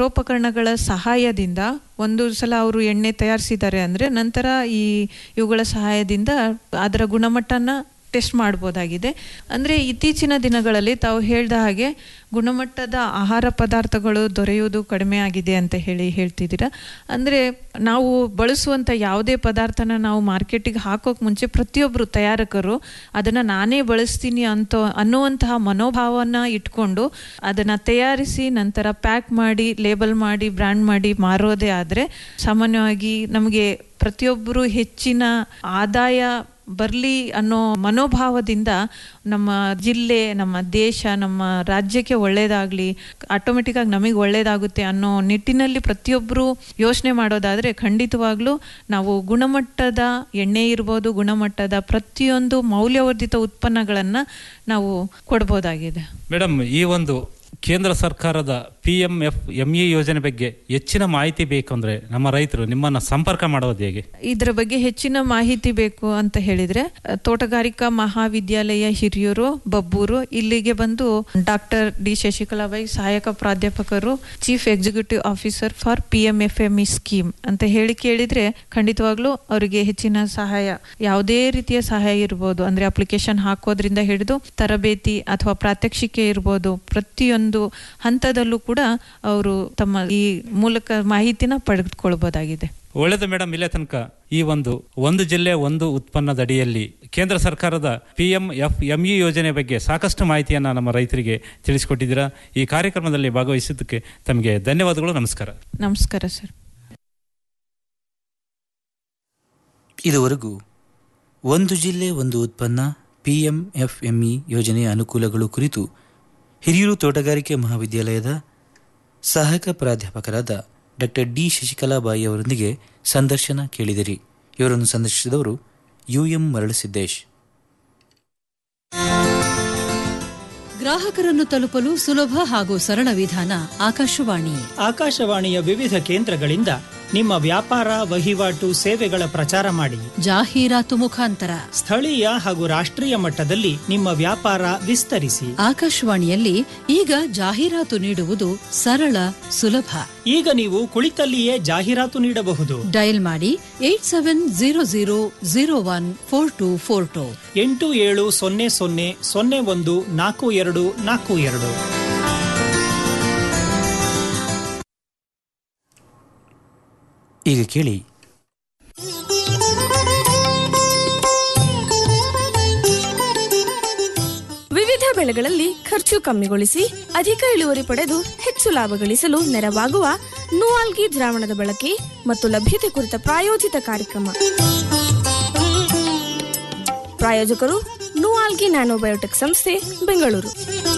ಯಂತ್ರೋಪಕರಣಗಳ ಸಹಾಯದಿಂದ ಒಂದು ಸಲ ಅವರು ಎಣ್ಣೆ ತಯಾರಿಸಿದ್ದಾರೆ ಅಂದರೆ ನಂತರ ಈ ಇವುಗಳ ಸಹಾಯದಿಂದ ಅದರ ಗುಣಮಟ್ಟನ ಟೆಸ್ಟ್ ಮಾಡ್ಬೋದಾಗಿದೆ ಅಂದರೆ ಇತ್ತೀಚಿನ ದಿನಗಳಲ್ಲಿ ತಾವು ಹೇಳ್ದ ಹಾಗೆ ಗುಣಮಟ್ಟದ ಆಹಾರ ಪದಾರ್ಥಗಳು ದೊರೆಯುವುದು ಕಡಿಮೆ ಆಗಿದೆ ಅಂತ ಹೇಳಿ ಹೇಳ್ತಿದ್ದೀರಾ ಅಂದರೆ ನಾವು ಬಳಸುವಂಥ ಯಾವುದೇ ಪದಾರ್ಥನ ನಾವು ಮಾರ್ಕೆಟಿಗೆ ಹಾಕೋಕೆ ಮುಂಚೆ ಪ್ರತಿಯೊಬ್ಬರು ತಯಾರಕರು ಅದನ್ನು ನಾನೇ ಬಳಸ್ತೀನಿ ಅಂತ ಅನ್ನುವಂತಹ ಮನೋಭಾವನ ಇಟ್ಕೊಂಡು ಅದನ್ನು ತಯಾರಿಸಿ ನಂತರ ಪ್ಯಾಕ್ ಮಾಡಿ ಲೇಬಲ್ ಮಾಡಿ ಬ್ರ್ಯಾಂಡ್ ಮಾಡಿ ಮಾರೋದೇ ಆದರೆ ಸಾಮಾನ್ಯವಾಗಿ ನಮಗೆ ಪ್ರತಿಯೊಬ್ಬರು ಹೆಚ್ಚಿನ ಆದಾಯ ಬರಲಿ ಅನ್ನೋ ಮನೋಭಾವದಿಂದ ನಮ್ಮ ಜಿಲ್ಲೆ ನಮ್ಮ ದೇಶ ನಮ್ಮ ರಾಜ್ಯಕ್ಕೆ ಒಳ್ಳೇದಾಗಲಿ ಆಟೋಮೆಟಿಕ್ಕಾಗಿ ನಮಗೆ ಒಳ್ಳೇದಾಗುತ್ತೆ ಅನ್ನೋ ನಿಟ್ಟಿನಲ್ಲಿ ಪ್ರತಿಯೊಬ್ಬರು ಯೋಚನೆ ಮಾಡೋದಾದರೆ ಖಂಡಿತವಾಗ್ಲೂ ನಾವು ಗುಣಮಟ್ಟದ ಎಣ್ಣೆ ಇರ್ಬೋದು ಗುಣಮಟ್ಟದ ಪ್ರತಿಯೊಂದು ಮೌಲ್ಯವರ್ಧಿತ ಉತ್ಪನ್ನಗಳನ್ನು ನಾವು ಕೊಡ್ಬೋದಾಗಿದೆ ಮೇಡಮ್ ಈ ಒಂದು ಕೇಂದ್ರ ಸರ್ಕಾರದ P M F M E ಯೋಜನೆ ಬಗ್ಗೆ ಹೆಚ್ಚಿನ ಮಾಹಿತಿ ಬೇಕು ಅಂದ್ರೆ ನಮ್ಮ ರೈತರು ನಿಮ್ಮನ್ನ ಸಂಪರ್ಕ ಮಾಡೋದು ಹೇಗೆ ಇದರ ಬಗ್ಗೆ ಹೆಚ್ಚಿನ ಮಾಹಿತಿ ಬೇಕು ಅಂತ ಹೇಳಿದ್ರೆ ಅ, ತೋಟಗಾರಿಕಾ ಮಹಾವಿದ್ಯಾಲಯ ಹಿರಿಯೂರು ಬಬ್ಬೂರು ಇಲ್ಲಿಗೆ ಬಂದು ಡಾಕ್ಟರ್ ಡಿ ಶಶಿಕಲಾಬಾಯಿ ಸಹಾಯಕ ಪ್ರಾಧ್ಯಾಪಕರು chief executive officer for P M F M E scheme ಅಂತ ಹೇಳಿ ಕೇಳಿದ್ರೆ ಖಂಡಿತವಾಗ್ಲೂ ಅವರಿಗೆ ಹೆಚ್ಚಿನ ಸಹಾಯ ಯಾವುದೇ ರೀತಿಯ ಸಹಾಯ ಇರ್ಬೋದು ಅಂದ್ರೆ ಅಪ್ಲಿಕೇಶನ್ ಹಾಕೋದ್ರಿಂದ ಹಿಡಿದು ತರಬೇತಿ ಅಥವಾ ಪ್ರಾತ್ಯಕ್ಷಿಕೆ ಇರ್ಬೋದು ಪ್ರತಿಯೊಂದು ಹಂತದಲ್ಲೂ ಕೂಡ ಅವರು ತಮ್ಮ ಈ ಮೂಲಕ ಮಾಹಿತಿನ ಪಡೆದುಕೊಳ್ಬೋದಾಗಿದೆ ಒಳ್ಳೆಯದು ಮೇಡಮ್ ಇಲ್ಲೇ ತನಕ ಈ ಒಂದು ಒಂದು ಜಿಲ್ಲೆ ಒಂದು ಉತ್ಪನ್ನದ ಅಡಿಯಲ್ಲಿ ಕೇಂದ್ರ ಸರ್ಕಾರದ P M F M E ಯೋಜನೆ ಬಗ್ಗೆ ಸಾಕಷ್ಟು ಮಾಹಿತಿಯನ್ನು ನಮ್ಮ ರೈತರಿಗೆ ತಿಳಿಸಿಕೊಟ್ಟಿದ್ದೀರಾ ಈ ಕಾರ್ಯಕ್ರಮದಲ್ಲಿ ಭಾಗವಹಿಸಿದ್ದಕ್ಕೆ ತಮಗೆ ಧನ್ಯವಾದಗಳು ನಮಸ್ಕಾರ ನಮಸ್ಕಾರ ಸರ್ ಇದುವರೆಗೂ ಒಂದು ಜಿಲ್ಲೆ ಒಂದು ಉತ್ಪನ್ನ P M F M E ಯೋಜನೆಯ ಅನುಕೂಲಗಳು ಕುರಿತು ಹಿರಿಯೂರು ತೋಟಗಾರಿಕೆ ಮಹಾವಿದ್ಯಾಲಯದ ಸಹಾಯಕ ಪ್ರಾಧ್ಯಾಪಕರಾದ ಡಾಕ್ಟರ್ ಡಿ ಶಶಿಕಲಾಬಾಯಿ ಅವರೊಂದಿಗೆ ಸಂದರ್ಶನ ಕೇಳಿದಿರಿ ಇವರನ್ನು ಸಂದರ್ಶಿಸಿದವರು ಯು ಎಂ ಮರಳಸಿದ್ದೇಶ್ ಗ್ರಾಹಕರನ್ನು ತಲುಪಲು ಸುಲಭ ಹಾಗೂ ಸರಳ ವಿಧಾನ ಆಕಾಶವಾಣಿ ಆಕಾಶವಾಣಿಯ ವಿವಿಧ ಕೇಂದ್ರಗಳಿಂದ ನಿಮ್ಮ ವ್ಯಾಪಾರ ವಹಿವಾಟು ಸೇವೆಗಳ ಪ್ರಚಾರ ಮಾಡಿ ಜಾಹೀರಾತು ಮುಖಾಂತರ ಸ್ಥಳೀಯ ಹಾಗೂ ರಾಷ್ಟ್ರೀಯ ಮಟ್ಟದಲ್ಲಿ ನಿಮ್ಮ ವ್ಯಾಪಾರ ವಿಸ್ತರಿಸಿ ಆಕಾಶವಾಣಿಯಲ್ಲಿ ಈಗ ಜಾಹೀರಾತು ನೀಡುವುದು ಸರಳ ಸುಲಭ ಈಗ ನೀವು ಕುಳಿತಲ್ಲಿಯೇ ಜಾಹೀರಾತು ನೀಡಬಹುದು ಡಯಲ್ ಮಾಡಿ eight seven zero zero zero one four two four two ಎಂಟು ಏಳು ಸೊನ್ನೆ ಸೊನ್ನೆ ಸೊನ್ನೆ ಒಂದು ನಾಲ್ಕು ಎರಡು ನಾಲ್ಕು ಎರಡು ಈಗ ಕೇಳಿ ವಿವಿಧ ಬೆಳೆಗಳಲ್ಲಿ ಖರ್ಚು ಕಮ್ಮಿಗೊಳಿಸಿ ಅಧಿಕ ಇಳುವರಿ ಪಡೆದು ಹೆಚ್ಚು ಲಾಭ ಗಳಿಸಲು ನೆರವಾಗುವ ನೂಆಲ್ಗಿ ದ್ರಾವಣದ ಬಳಕೆ ಮತ್ತು ಲಭ್ಯತೆ ಕುರಿತ ಪ್ರಾಯೋಜಿತ ಕಾರ್ಯಕ್ರಮ ಪ್ರಾಯೋಜಕರು ನೂಆಲ್ಗಿ ನ್ಯಾನೋಬಯೋಟೆಕ್ ಸಂಸ್ಥೆ ಬೆಂಗಳೂರು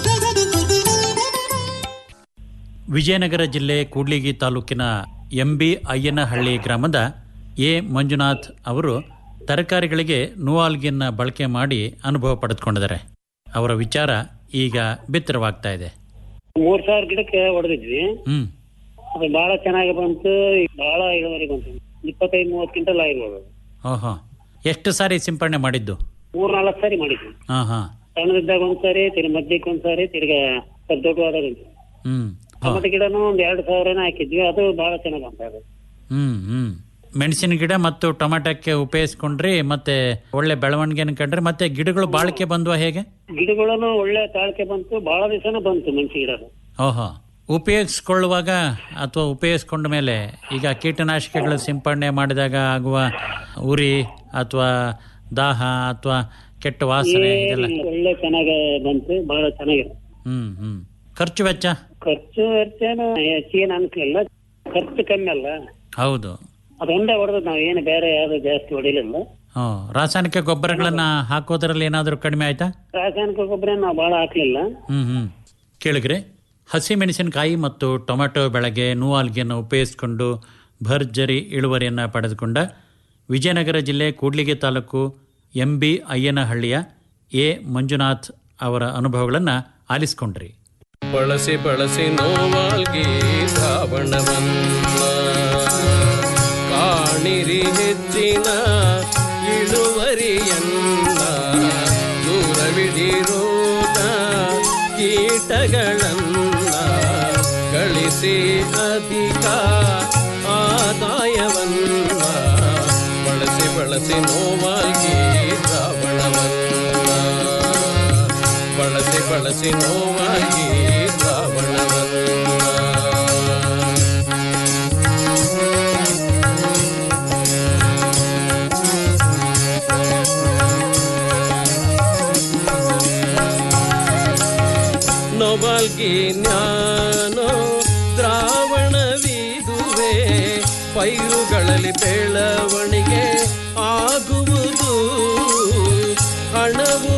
ವಿಜಯನಗರ ಜಿಲ್ಲೆ ಕೂಡ್ಲಿಗಿ ತಾಲೂಕಿನ ಎಂಬಿ ಅಯ್ಯನಹಳ್ಳಿ ಗ್ರಾಮದ ಎ ಮಂಜುನಾಥ್ ಅವರು ತರಕಾರಿಗಳಿಗೆ ನೂವಾಲ್ಗಿನ ಬಳಕೆ ಮಾಡಿ ಅನುಭವ ಪಡೆದುಕೊಂಡಿದ್ದಾರೆ ಅವರ ವಿಚಾರ ಈಗ ಬಿತ್ತರವಾಗ್ತಾ ಇದೆ ಮೂರ್ ಸಾವಿರ ಗಿಡಕ್ಕೆ ಹೊಡೆದಿದ್ವಿ ಹ್ಮ್ ಅದು ಬಹಳ ಚೆನ್ನಾಗಿ ಬಂತು ಬಹಳ ಇಳುವರಿ ಬಂತು ಇಪ್ಪತ್ತೈದು ಮೂವತ್ತು ಕ್ವಿಂಟಲ್ ಆಗಿರ್ಬೋದು ಓಹೋ ಎಷ್ಟು ಸಾರಿ ಸಿಂಪಡಣೆ ಮಾಡಿದ್ದು ಮೂರ್ ನಾಲ್ಕು ಸಾರಿ ಮಾಡಿದ್ವಿ ಹಾ ಹಾ ಸಣ್ಣದಿದ್ದಾಗ ಒಂದ್ಸಾರಿ ತಿರ್ಗಿ ಮಧ್ಯಕ್ಕೆ ಒಂದ್ಸಾರಿ ತಿರ್ಗಾ ಸ್ವಲ್ಪ ದೊಡ್ಡವಾದಾಗ ಒಂದ್ಸಾರಿ. ಹ್ಮ್ ಟೊಮೆಟೊ ಗಿಡನು ಒಂದ್ ಎರಡು ಸಾವಿರನ ಹಾಕಿದ್ವಿ ಅದು ಬಹಳ ಚೆನ್ನಾಗಿ ಬಂತ ಅದು ಹ್ಮ್ ಹ್ಮ್ ಮೆಣಸಿನ ಗಿಡ ಮತ್ತು ಟೊಮೆಟೊಕ್ಕೆ ಉಪಯೋಗಿಸ್ಕೊಂಡ್ರಿ ಮತ್ತೆ ಒಳ್ಳೆ ಬೆಳವಣಿಗೆನ ಕಂಡ್ರಿ ಮತ್ತೆ ಗಿಡಗಳು ಬಾಳಿಕೆ ಬಂದ್ವಾ ಹೇಗೆ ಗಿಡಗಳನ್ನು ಒಳ್ಳೆ ತಾಳ್ಕೆ ಬಂತು ಬಹಳ ದಿವಸನ ಬಂತು ಮೆಣಸಿ ಗಿಡ ಓಹೋ ಉಪಯೋಗಿಸ್ಕೊಳ್ಳುವಾಗ ಅಥವಾ ಉಪಯೋಗಿಸ್ಕೊಂಡ ಮೇಲೆ ಈಗ ಕೀಟನಾಶಕಗಳ ಸಿಂಪಡಣೆ ಮಾಡಿದಾಗ ಆಗುವ ಉರಿ ಅಥವಾ ದಾಹ ಅಥವಾ ಕೆಟ್ಟ ವಾಸನೆ ಇದೆಲ್ಲ ಏನಿಲ್ಲ, ಒಳ್ಳೆ ಚೆನ್ನಾಗಿ ಬಂತು ಬಹಳ ಚೆನ್ನಾಗಿದೆ ಹ್ಮ್ ಹ್ಮ್ ಖರ್ಚು ವೆಚ್ಚ ಖರ್ಚು ವೆಚ್ಚನು ಹೆಚ್ಚೇನು ಅನ್ಸ್ಲಿಲ್ಲ ಖರ್ಚು ಕಮ್ಮಿ ಅಲ್ಲ ಹೌದು ಅದೊಂದೇ ಹೊಡೆದ್ ನಾವ್ ಏನು ಬೇರೆ ಯಾವ್ದು ಜಾಸ್ತಿ ಹೊಡಿಲಿಲ್ಲ ಹ್ಮ್ ರಾಸಾಯನಿಕ ಗೊಬ್ಬರಗಳನ್ನ ಹಾಕೋದ್ರಲ್ಲಿ ಏನಾದರೂ ಕಡಿಮೆ ಆಯ್ತಾ ರಾಸಾಯನಿಕ ಗೊಬ್ಬರ ನಾವು ಬಹಳ ಹಾಕ್ಲಿಲ್ಲ ಹ್ಮ್ ಹ್ಮ್ ಕೇಳಿಗ್ರಿ ಹಸಿ ಮೆಣಸಿನಕಾಯಿ ಮತ್ತು ಟೊಮೆಟೊ ಬೆಳೆಗೆ ನೂವಾಲ್ಗಿಯನ್ನು ಉಪಯೋಗಿಸಿಕೊಂಡು ಭರ್ಜರಿ ಇಳುವರಿಯನ್ನು ಪಡೆದುಕೊಂಡ ವಿಜಯನಗರ ಜಿಲ್ಲೆ ಕೂಡ್ಲಿಗಿ ತಾಲೂಕು ಎಂ ಬಿ ಅಯ್ಯನಹಳ್ಳಿಯ ಎ ಮಂಜುನಾಥ್ ಅವರ ಅನುಭವಗಳನ್ನು ಆಲಿಸ್ಕೊಂಡ್ರಿ ಬಳಸಿ ಬಳಸಿ ನೋವಾಲ್ಗಿ ಶ್ರಾವಣವನ್ನ ಕಾಣಿರಿ ಹೆಚ್ಚಿನ ಇಳುವರಿಯನ್ನ ದೂರವಿಡಿರೋದ ಕೀಟಗಳನ್ನ ಗಳಿಸಿ ಗಳಿಸಿ ಅಧಿಕ ಆದಾಯವನ್ನ ಬಳಸಿ ಬಳಸಿ ನೋವಾಗಿ ದ್ರಾವಣವನ್ನ ಬಳಸಿ ಬಳಸಿ ನೋವಾಗಿ ದ್ರಾವಣವನ್ನ ನೊಬಲ್ಗಿ ಜ್ಞಾನೋ ದ್ರಾವಣವಿದುವೆ ಪೈರುಗಳಲ್ಲಿ ಬೆಳವಣಿಗೆ ಆಗುವುದು ಹಣವು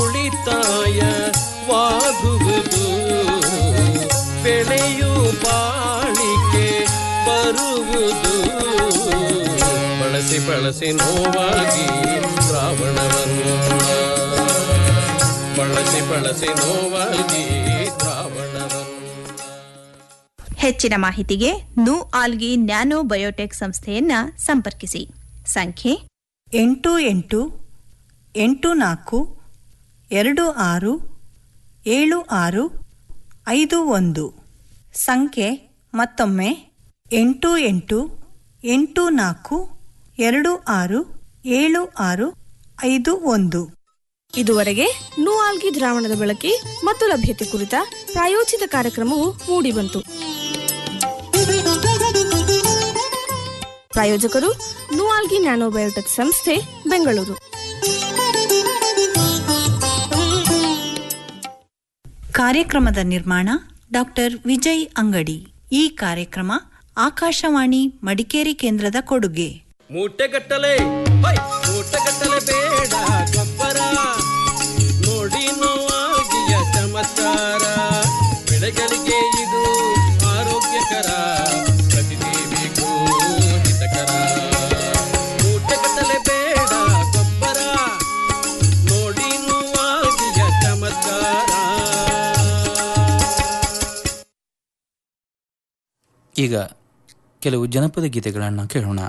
ಉಳಿತಾಯವಾಗುವುದು ಬೆಳೆಯು ಬಾಳಿಕೆ ಬರುವುದು ಬಳಸಿ ಬಳಸಿ ನೋವಾಗಿ ದ್ರಾವಣವನ್ನು ಬಳಸಿ ಬಳಸಿ ನೋವಾಗಿ ದ್ರಾವಣವನ್ನು ಹೆಚ್ಚಿನ ಮಾಹಿತಿಗೆ ನು ಆಲ್ಗಿ ನ್ಯಾನೋ ಬಯೋಟೆಕ್ ಸಂಸ್ಥೆಯನ್ನ ಸಂಪರ್ಕಿಸಿ ಸಂಖ್ಯೆ ಎಂಟು ಎಂಟು ಎಂಟು ನಾಲ್ಕು ಎರಡು ಆರು ಏಳು ಆರು ಐದು ಒಂದು ಸಂಖ್ಯೆ ಮತ್ತೊಮ್ಮೆ ಎಂಟು ಎಂಟು ಎಂಟು ನಾಲ್ಕು ಎರಡು ಆರು ಏಳು ಆರು ಐದು ಒಂದು ಇದುವರೆಗೆ ನೂಆಲ್ಗಿ ದ್ರಾವಣದ ಬಳಕೆ ಮತ್ತು ಲಭ್ಯತೆ ಕುರಿತ ಪ್ರಾಯೋಜಿತ ಕಾರ್ಯಕ್ರಮವು ಮೂಡಿಬಂತು ಪ್ರಾಯೋಜಕರು ನೂಆಲ್ಗಿ ನ್ಯಾನೋಬಯೋಟೆಕ್ ಸಂಸ್ಥೆ ಬೆಂಗಳೂರು ಕಾರ್ಯಕ್ರಮದ ನಿರ್ಮಾಣ ಡಾಕ್ಟರ್ ವಿಜಯ್ ಅಂಗಡಿ ಈ ಕಾರ್ಯಕ್ರಮ ಆಕಾಶವಾಣಿ ಮಡಿಕೇರಿ ಕೇಂದ್ರದ ಕೊಡುಗೆ ಮೂಟೆಗಟ್ಟಲೆ ಹೈ, ಮೂಟೆಗಟ್ಟಲೆ ಬೇಡ ಗೊಬ್ಬರ ನೋಡಿ ನೋವಾಗಿಯ ಚಮತ್ಕಾರ ಬೆಳೆಗಳಿಗೆ ಇದು ಆರೋಗ್ಯಕರ ಪ್ರತಿದೇವಿಗೂ ಹಿತಕರ ಮೂಟೆಗಟ್ಟಲೆ ಬೇಡ ಗೊಬ್ಬರ ನೋಡಿ ನೋವಾಗಿಯ ಚಮತ್ಕಾರ ಈಗ ಕೆಲವು ಜನಪದ ಗೀತೆಗಳನ್ನು ಕೇಳೋಣ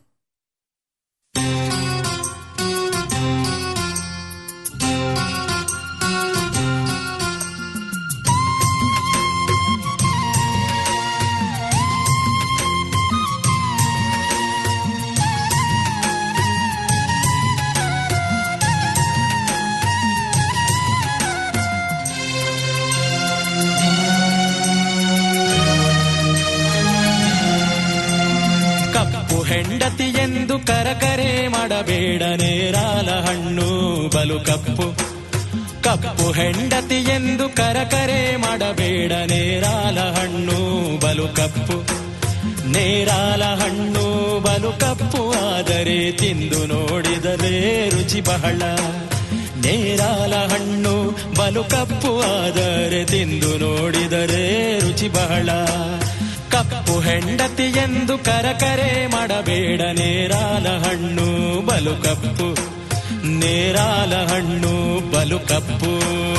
ಕಪ್ಪು ಹೆಂಡತಿ ಎಂದು ಕರಕರೆ ಮಾಡಬೇಡ ನೇರಾಲ ಹಣ್ಣು ಬಲು ಕಪ್ಪು ಕಪ್ಪು ಹೆಂಡತಿ ಎಂದು ಕರಕರೆ ಮಾಡಬೇಡ ನೇರಾಲ ಹಣ್ಣು ಬಲು ಕಪ್ಪು ನೇರಾಲ ಹಣ್ಣು ಬಲು ಕಪ್ಪು ಆದರೆ ತಿಂದು ನೋಡಿದರೆ ರುಚಿ ಬಹಳ ನೇರಾಲ ಹಣ್ಣು ಬಲು ಕಪ್ಪು ಆದರೆ ತಿಂದು ನೋಡಿದರೆ ರುಚಿ ಬಹಳ ಕಪ್ಪು ಹೆಂಡತಿ ಎಂದು ಕರಕರೆ ಮಾಡಬೇಡ ನೇರಾಲ ಹಣ್ಣು ಬಲು ಕಪ್ಪು ನೇರಾಲ ಹಣ್ಣು ಬಲು ಕಪ್ಪು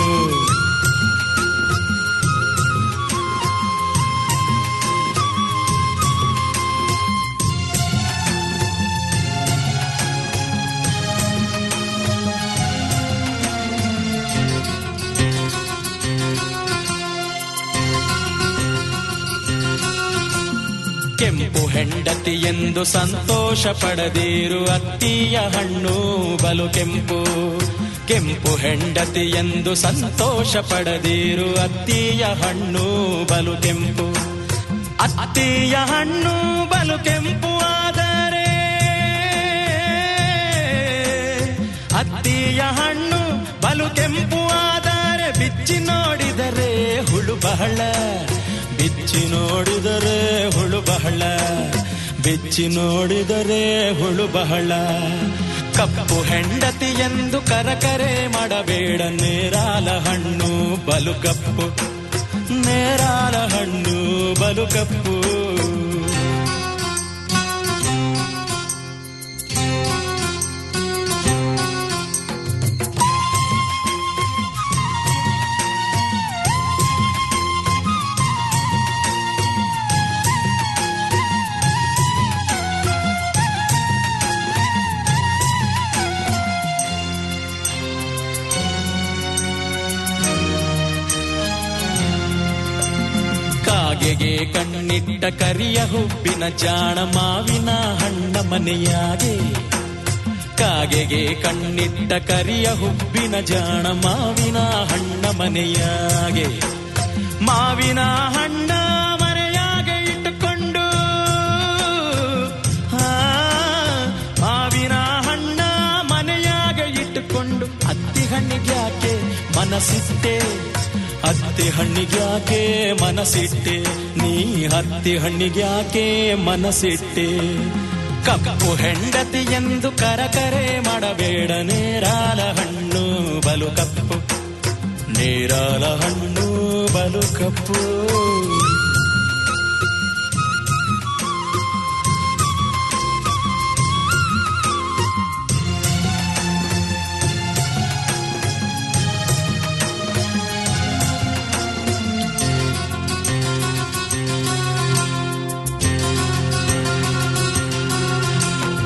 ಕೆಂಪು ಹೆಂಡತಿ ಎಂದು ಸಂತೋಷ ಪಡದಿರು ಅತ್ತಿಯ ಹಣ್ಣು ಬಲು ಕೆಂಪು ಕೆಂಪು ಹೆಂಡತಿ ಎಂದು ಸಂತೋಷ ಪಡದಿರು ಅತ್ತಿಯ ಹಣ್ಣು ಬಲು ಕೆಂಪು ಅತ್ತಿಯ ಹಣ್ಣು ಬಲು ಕೆಂಪು ಆದರೆ ಅತ್ತಿಯ ಹಣ್ಣು ಬಲು ಕೆಂಪು ಆದರೆ ಬಿಚ್ಚಿ ನೋಡಿದರೆ ಹುಳು ಬಹಳ ಬಿಚ್ಚಿ ನೋಡಿದರೆ ಹುಳು ಬಹಳ ಬಿಚ್ಚಿ ನೋಡಿದರೆ ಹುಳು ಬಹಳ ಕಪ್ಪು ಹೆಂಡತಿ ಎಂದು ಕರಕರೆ ಮಾಡಬೇಡ ನೇರಾಲ ಹಣ್ಣು ಬಲು ಕಪ್ಪು ನೇರಾಲ ಹಣ್ಣು ಬಲು ಕಪ್ಪು ಕಾಗೆಗೆ ಕಣ್ಣಿಟ್ಟ ಕರಿಯ ಹುಬ್ಬಿನ ಜಾಣ ಮಾವಿನ ಹಣ್ಣ ಮನೆಯಾಗೆ ಕಾಗೆಗೆ ಕಣ್ಣಿಟ್ಟ ಕರಿಯ ಹುಬ್ಬಿನ ಜಾಣ ಮಾವಿನ ಹಣ್ಣ ಮನೆಯಾಗೆ ಮಾವಿನ ಹಣ್ಣ ಮನೆಯಾಗೆ ಇಟ್ಟುಕೊಂಡು ಆ, ಮಾವಿನ ಹಣ್ಣ ಮನೆಯಾಗೆ ಇಟ್ಟುಕೊಂಡು ಹತ್ತಿ ಹಣ್ಣಿಗೆ ಯಾಕೆ ಮನಸ್ಸಿಟ್ಟೆ ಹತ್ತಿ ಹಣ್ಣಿಗೆ ಯಾಕೆ ಮನಸ್ಸಿಟ್ಟೆ ನೀ ಹತ್ತಿ ಹಣ್ಣಿಗೆ ಯಾಕೆ ಮನಸ್ಸಿಟ್ಟೆ ಕಪ್ಪು ಹೆಂಡತಿ ಎಂದು ಕರಕರೆ ಮಾಡಬೇಡ ನೇರಾಲ ಹಣ್ಣು ಬಲು ಕಪ್ಪು ನೇರಾಲ ಹಣ್ಣು ಬಲು ಕಪ್ಪು